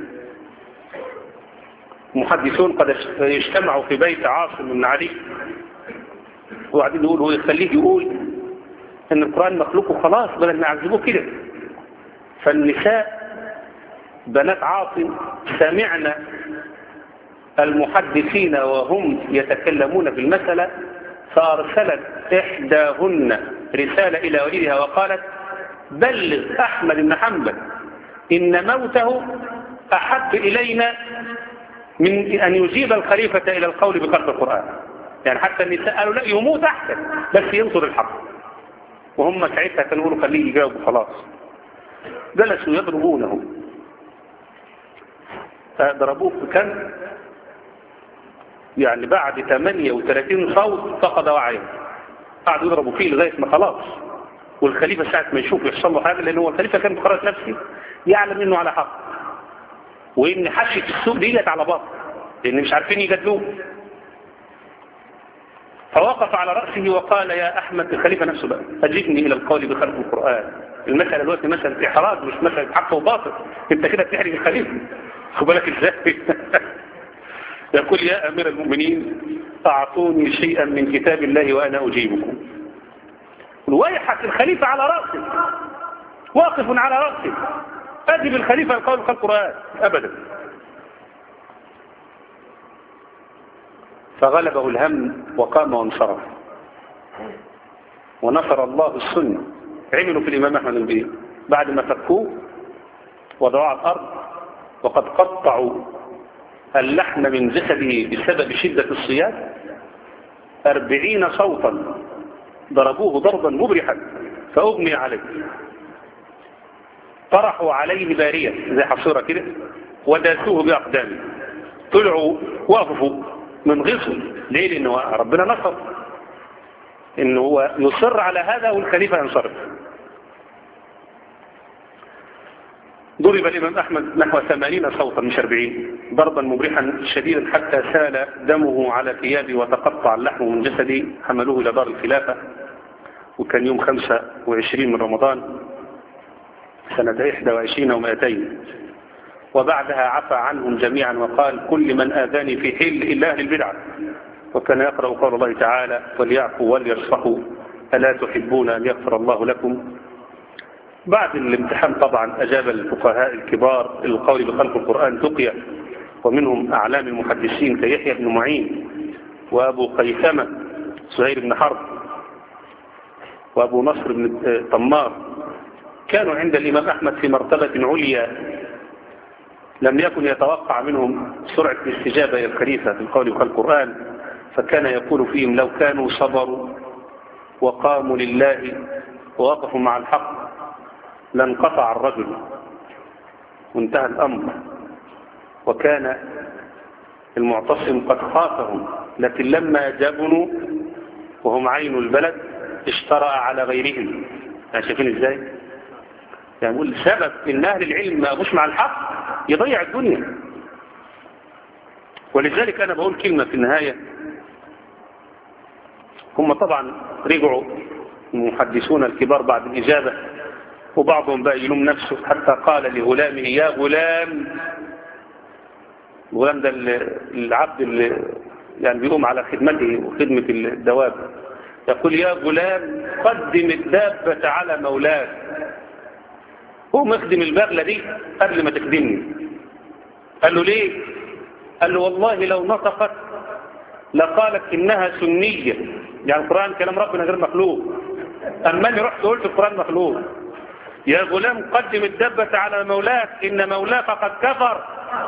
المحدثون قد يجتمعوا في بيت عاصم بن علي وقاعدين يقولوا يخليه يقول ان القرآن مخلوق وخلاص بدل ما يعذبوه كده فالنساء بنات عاصم سمعنا المحدثين وهم يتكلمون في المسألة فأرسلت إحداهن رسالة إلى وليدها وقالت بلغ أحمد بن حنبل إن موته أحب إلينا من أن يجيب الخليفة إلى القول بخلق القرآن يعني حتى النساء قالوا لا يموت أحسن بس ينصر الحق وهم ساعتها كانوا يقولوا خليه يجاوب خلاص جلسوا يضربونه ضربوه كان يعني بعد 38 صوت فقد وعيه قعدوا يضربوا فيه لغاية ما خلاص والخليفة ساعة ما يشوف يحصل له حاجة لأن هو الخليفة كان بقرارة نفسي يعلم انه على حق وان حشة السوق ديت على باطل لان مش عارفين يجادلوه فوقف على رأسه وقال يا أحمد الخليفة نفسه بقى أجبني إلى القول بخلق القرآن المسألة دلوقتي مسألة إحراج مش مسألة حق وباطل أنت كده بتحرج الخليفة خد بالك إزاي يقول يا أمير المؤمنين أعطوني شيئا من كتاب الله وأنا أجيبكم ويحك الخليفة على رأسه واقف على رأسه أجب الخليفة القول بخلق القرآن أبدا فغلبه الهم وقام وانصرف ونصر الله السنة عملوا في الإمام أحمد البيه بعد ما فكوه وضعوا على الأرض وقد قطعوا اللحم من جسده بسبب شدة الصياد أربعين صوتا ضربوه ضربا مبرحا فأغمي عليه طرحوا عليه بارية زي حصيرة كده وداسوه بأقدامه طلعوا وقفوا من غيظه ليه لأنه ربنا نصر إنه هو يصر على هذا والخليفة ينصرف ضرب الإمام أحمد نحو ثمانين صوتا مش أربعين ضربا مبرحا شديدا حتى سال دمه على ثيابه وتقطع اللحم من جسده حملوه إلى دار الخلافة وكان يوم خمسة وعشرين من رمضان سنة إحدى وعشرين ومائتين وبعدها عفى عنهم جميعا وقال كل من آذاني في حل إلا أهل البدعة وكان يقرأ قول الله تعالى وليعفوا وليصفحوا ألا تحبون أن يغفر الله لكم بعد الامتحان طبعا أجاب الفقهاء الكبار القول بخلق القرآن تقيا ومنهم أعلام المحدثين كيحيى بن معين وأبو قيثمة سهير بن حرب وأبو نصر بن طمار كانوا عند الإمام أحمد في مرتبة عليا لم يكن يتوقع منهم سرعة الاستجابة إلى الخليفة في القول بخلق القرآن فكان يقول فيهم لو كانوا صبروا وقاموا لله ووقفوا مع الحق لانقطع الرجل وانتهى الأمر وكان المعتصم قد خافهم لكن لما جبنوا وهم عين البلد اشترى على غيرهم يعني شايفين ازاي يعني يقول سبب ان اهل العلم ما ابوش مع الحق يضيع الدنيا ولذلك انا بقول كلمة في النهاية هم طبعا رجعوا المحدثون الكبار بعد الإجابة وبعضهم بقى يلوم نفسه حتى قال لغلامه يا غلام الغلام ده العبد اللي يعني بيقوم على خدمته وخدمة الدواب يقول يا غلام قدم الدابة على مولاك قوم اخدم البغلة دي قبل ما تخدمني قال له ليه قال له والله لو نطقت لقالت إنها سنية يعني القرآن كلام ربنا غير مخلوق أما أني رحت قلت القرآن مخلوق يا غلام قدم الدبة على مولاك إن مولاك قد كفر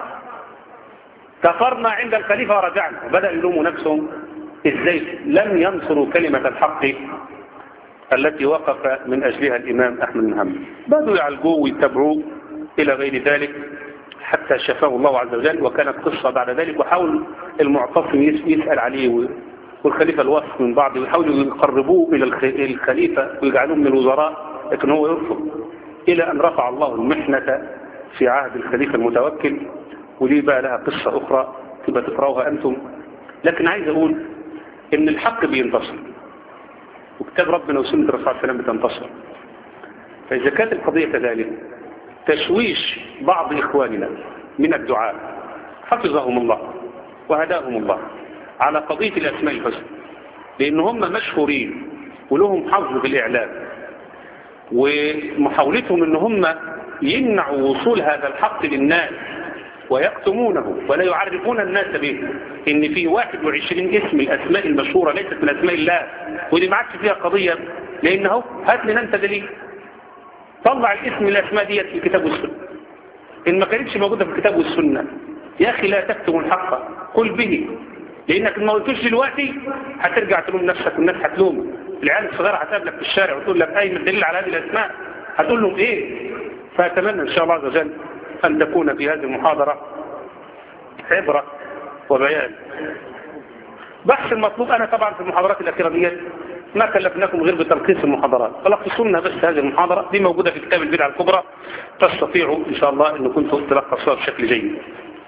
كفرنا عند الخليفة ورجعنا بدأ يلوموا نفسهم إزاي لم ينصروا كلمة الحق التي وقف من أجلها الإمام أحمد بن حنبل بدأوا يعالجوه ويتبعوه إلى غير ذلك حتى شفاه الله عز وجل وكانت قصة بعد ذلك وحاول المعتصم يسأل عليه والخليفة الوصف من بعض ويحاولوا يقربوه إلى الخليفة ويجعلوه من الوزراء لكن هو يرفض إلى أن رفع الله المحنة في عهد الخليفة المتوكل ودي بقى لها قصة أخرى تبقى تقرأوها أنتم لكن عايز أقول إن الحق بينتصر وكتاب ربنا وسنة الرسول صلى الله عليه وسلم بتنتصر فإذا كانت القضية كذلك تشويش بعض إخواننا من الدعاء حفظهم الله وهداهم الله على قضية الأسماء الحسنى لأن هم مشهورين ولهم حظ في الإعلام ومحاولتهم أن هم يمنعوا وصول هذا الحق للناس ويكتمونه ولا يعرفون الناس به ان في 21 اسم الاسماء المشهورة ليست من اسماء الله ودي ما عادش فيها قضية لانه هات لنا انت دليل طلع الاسم من الاسماء ديت في الكتاب والسنة ان ما كانتش موجودة في الكتاب والسنة يا اخي لا تكتم الحق قل به لانك ما قلتوش دلوقتي هترجع تلوم نفسك والناس هتلوم العيال الصغيرة هتقابلك في الشارع وتقول لك اي من دليل على هذه الاسماء هتقول لهم ايه فاتمنى ان شاء الله عز وجل أن تكون في هذه المحاضرة عبرة وبيان بحث المطلوب أنا طبعا في المحاضرات الأخيرة دي ما كلفناكم غير بتلخيص المحاضرات فلخصونا بس هذه المحاضرة دي موجودة في كتاب البدعة الكبرى تستطيعوا إن شاء الله أن كنتم تلخصوها بشكل جيد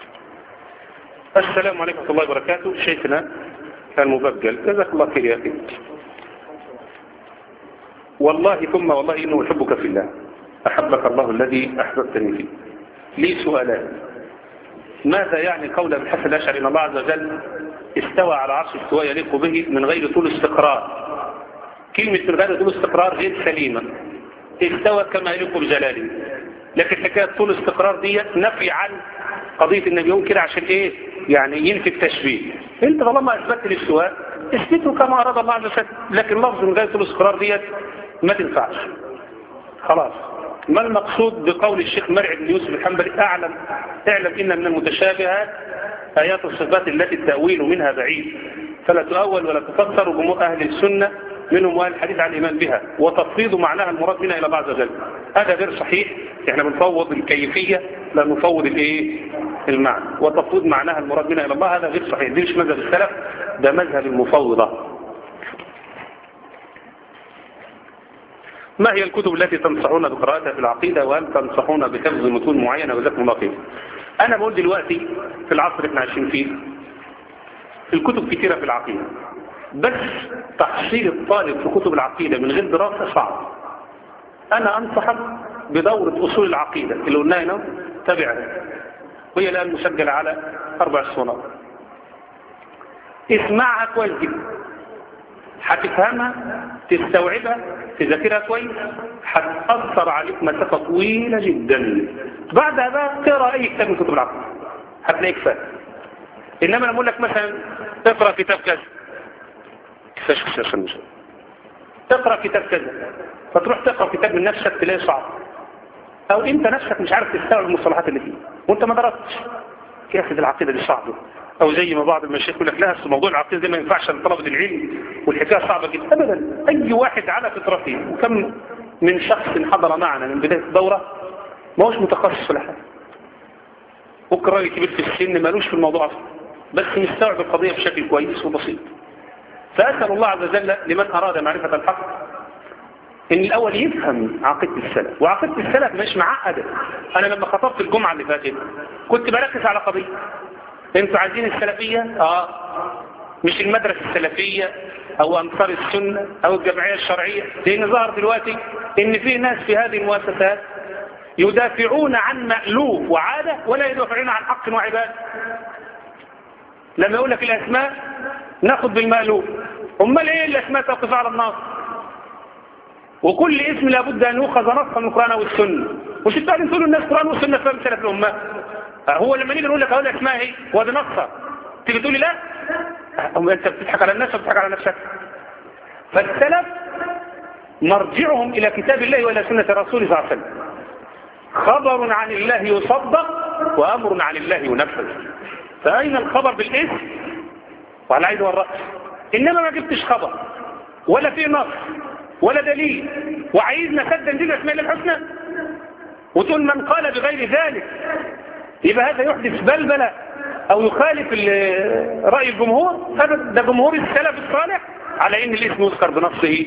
السلام عليكم ورحمة الله وبركاته شيخنا المبجل جزاك الله خير يا أخي والله ثم والله إنه أحبك في الله أحبك الله الذي أحببتني فيه لي سؤالان ماذا يعني قول ابن الحسن الأشعري إن الله عز وجل استوى على عرش استواء يليق به من غير طول استقرار كلمة من غير طول استقرار غير سليمة استوى كما يليق بجلاله لكن حكاية طول استقرار دي نفي عن قضية النبي يقول كده عشان ايه يعني ينفي التشبيه انت طالما اثبتت الاستواء اثبته كما اراد الله عز وجل لكن لفظ من غير طول استقرار ديت ما تنفعش خلاص ما المقصود بقول الشيخ مرعي بن يوسف الحنبلي أعلم اعلم إن من المتشابهات آيات الصفات التي التأويل منها بعيد فلا تؤول ولا تفسر جمهور أهل السنة منهم وأهل الحديث عن الإيمان بها وتفويض معناها المراد منها إلى بعض ذلك هذا غير صحيح احنا بنفوض الكيفية لا نفوض الايه المعنى وتفويض معناها المراد منها إلى الله هذا غير صحيح دي مش مذهب السلف ده مذهب المفوضة ما هي الكتب التي تنصحون بقراءتها في العقيدة وهل تنصحون بحفظ متون معينة وجزاكم الله خير أنا بقول دلوقتي في العصر اللي احنا عايشين فيه الكتب كثيرة في العقيدة بس تحصيل الطالب في كتب العقيدة من غير دراسة صعب أنا أنصحك بدورة أصول العقيدة اللي قلناها هنا تابعها وهي الآن مسجلة على أربع اسطوانات اسمعها كويس جدا هتفهمها تستوعبها تذاكرها كويس هتأثر عليك مسافة طويلة جدا بعدها بقى تقرا أي كتاب من كتب العقل هتلاقيك فاهم إنما لما أقول لك مثلا اقرأ كتاب كذا كفاش كفاش مش تقرأ كتاب كذا فتروح تقرأ كتاب من نفسك تلاقيه صعب أو أنت نفسك مش عارف تستوعب المصطلحات اللي فيه وأنت ما درستش يا أخي العقيدة دي صعبة أو زي ما بعض المشايخ يقول لك لا أصل موضوع العقيدة ده ما ينفعش لطلبة العلم والحكاية صعبة جدا أبدا أي واحد على فطرته وكم من شخص حضر معنا من بداية الدورة ما هوش متخصص ولا حاجة ممكن راجل كبير في السن مالوش في الموضوع أصلا بس مستوعب القضية بشكل كويس وبسيط فأسأل الله عز وجل لمن أراد معرفة الحق إن الأول يفهم عقيدة السلف وعقيدة السلف مش معقدة أنا لما خطبت الجمعة اللي فاتت كنت بركز على قضية انتوا عايزين السلفية اه مش المدرسة السلفية او انصار السنة او الجمعية الشرعية لان ظهر دلوقتي ان في ناس في هذه المؤسسات يدافعون عن مألوف وعادة ولا يدافعون عن حق وعبادة لما يقول لك الاسماء ناخد بالمألوف امال ايه الاسماء توقف على النص وكل اسم لابد ان يؤخذ نصا من القرآن والسنة مش انتوا قاعدين تقولوا الناس القرآن والسنة فهم سلف الامه هو لما نيجي نقول لك اقول اسمها ايه وادي نصها تيجي تقول لي لا أم انت بتضحك على الناس وبتضحك على نفسك فالسلف مرجعهم الى كتاب الله والى سنه الرسول صلى الله عليه وسلم خبر عن الله يصدق وامر عن الله ينفذ فاين الخبر بالاسم وعلى العين والراس انما ما جبتش خبر ولا في نص ولا دليل وعايز نسد دين اسماء الله الحسنى وتقول من قال بغير ذلك يبقى هذا يحدث بلبلة او يخالف رأي الجمهور هذا ده جمهور السلف الصالح على ان الاسم يذكر بنصه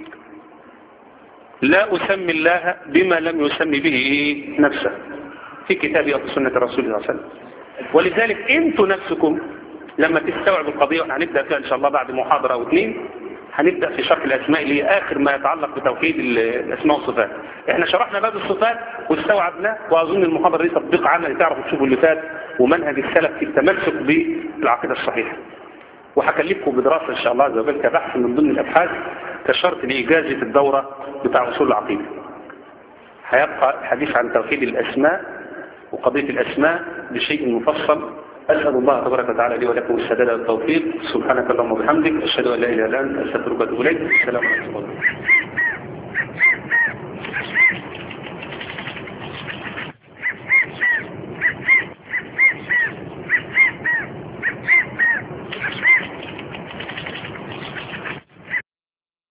لا اسمي الله بما لم يسمي به نفسه في كتاب او سنة الرسول صلى الله عليه وسلم ولذلك انتوا نفسكم لما تستوعبوا القضية هنبدأ فيها ان شاء الله بعد محاضرة او اثنين هنبدأ في شرح الأسماء اللي هي آخر ما يتعلق بتوحيد الأسماء والصفات احنا شرحنا باب الصفات واستوعبناه وأظن المحاضرة دي تطبيق عملي تعرفوا تشوفوا اللي فات ومنهج السلف في التمسك بالعقيدة الصحيحة وهكلفكم بدراسة إن شاء الله عز وجل كبحث من ضمن الأبحاث كشرط لإجازة الدورة بتاع أصول العقيدة هيبقى الحديث عن توحيد الأسماء وقضية الأسماء بشيء مفصل أسأل الله تبارك وتعالى لي ولكم السداد والتوفيق سبحانك اللهم وبحمدك أشهد أن لا إله إلا أنت أستغفرك وأتوب إليك السلام عليكم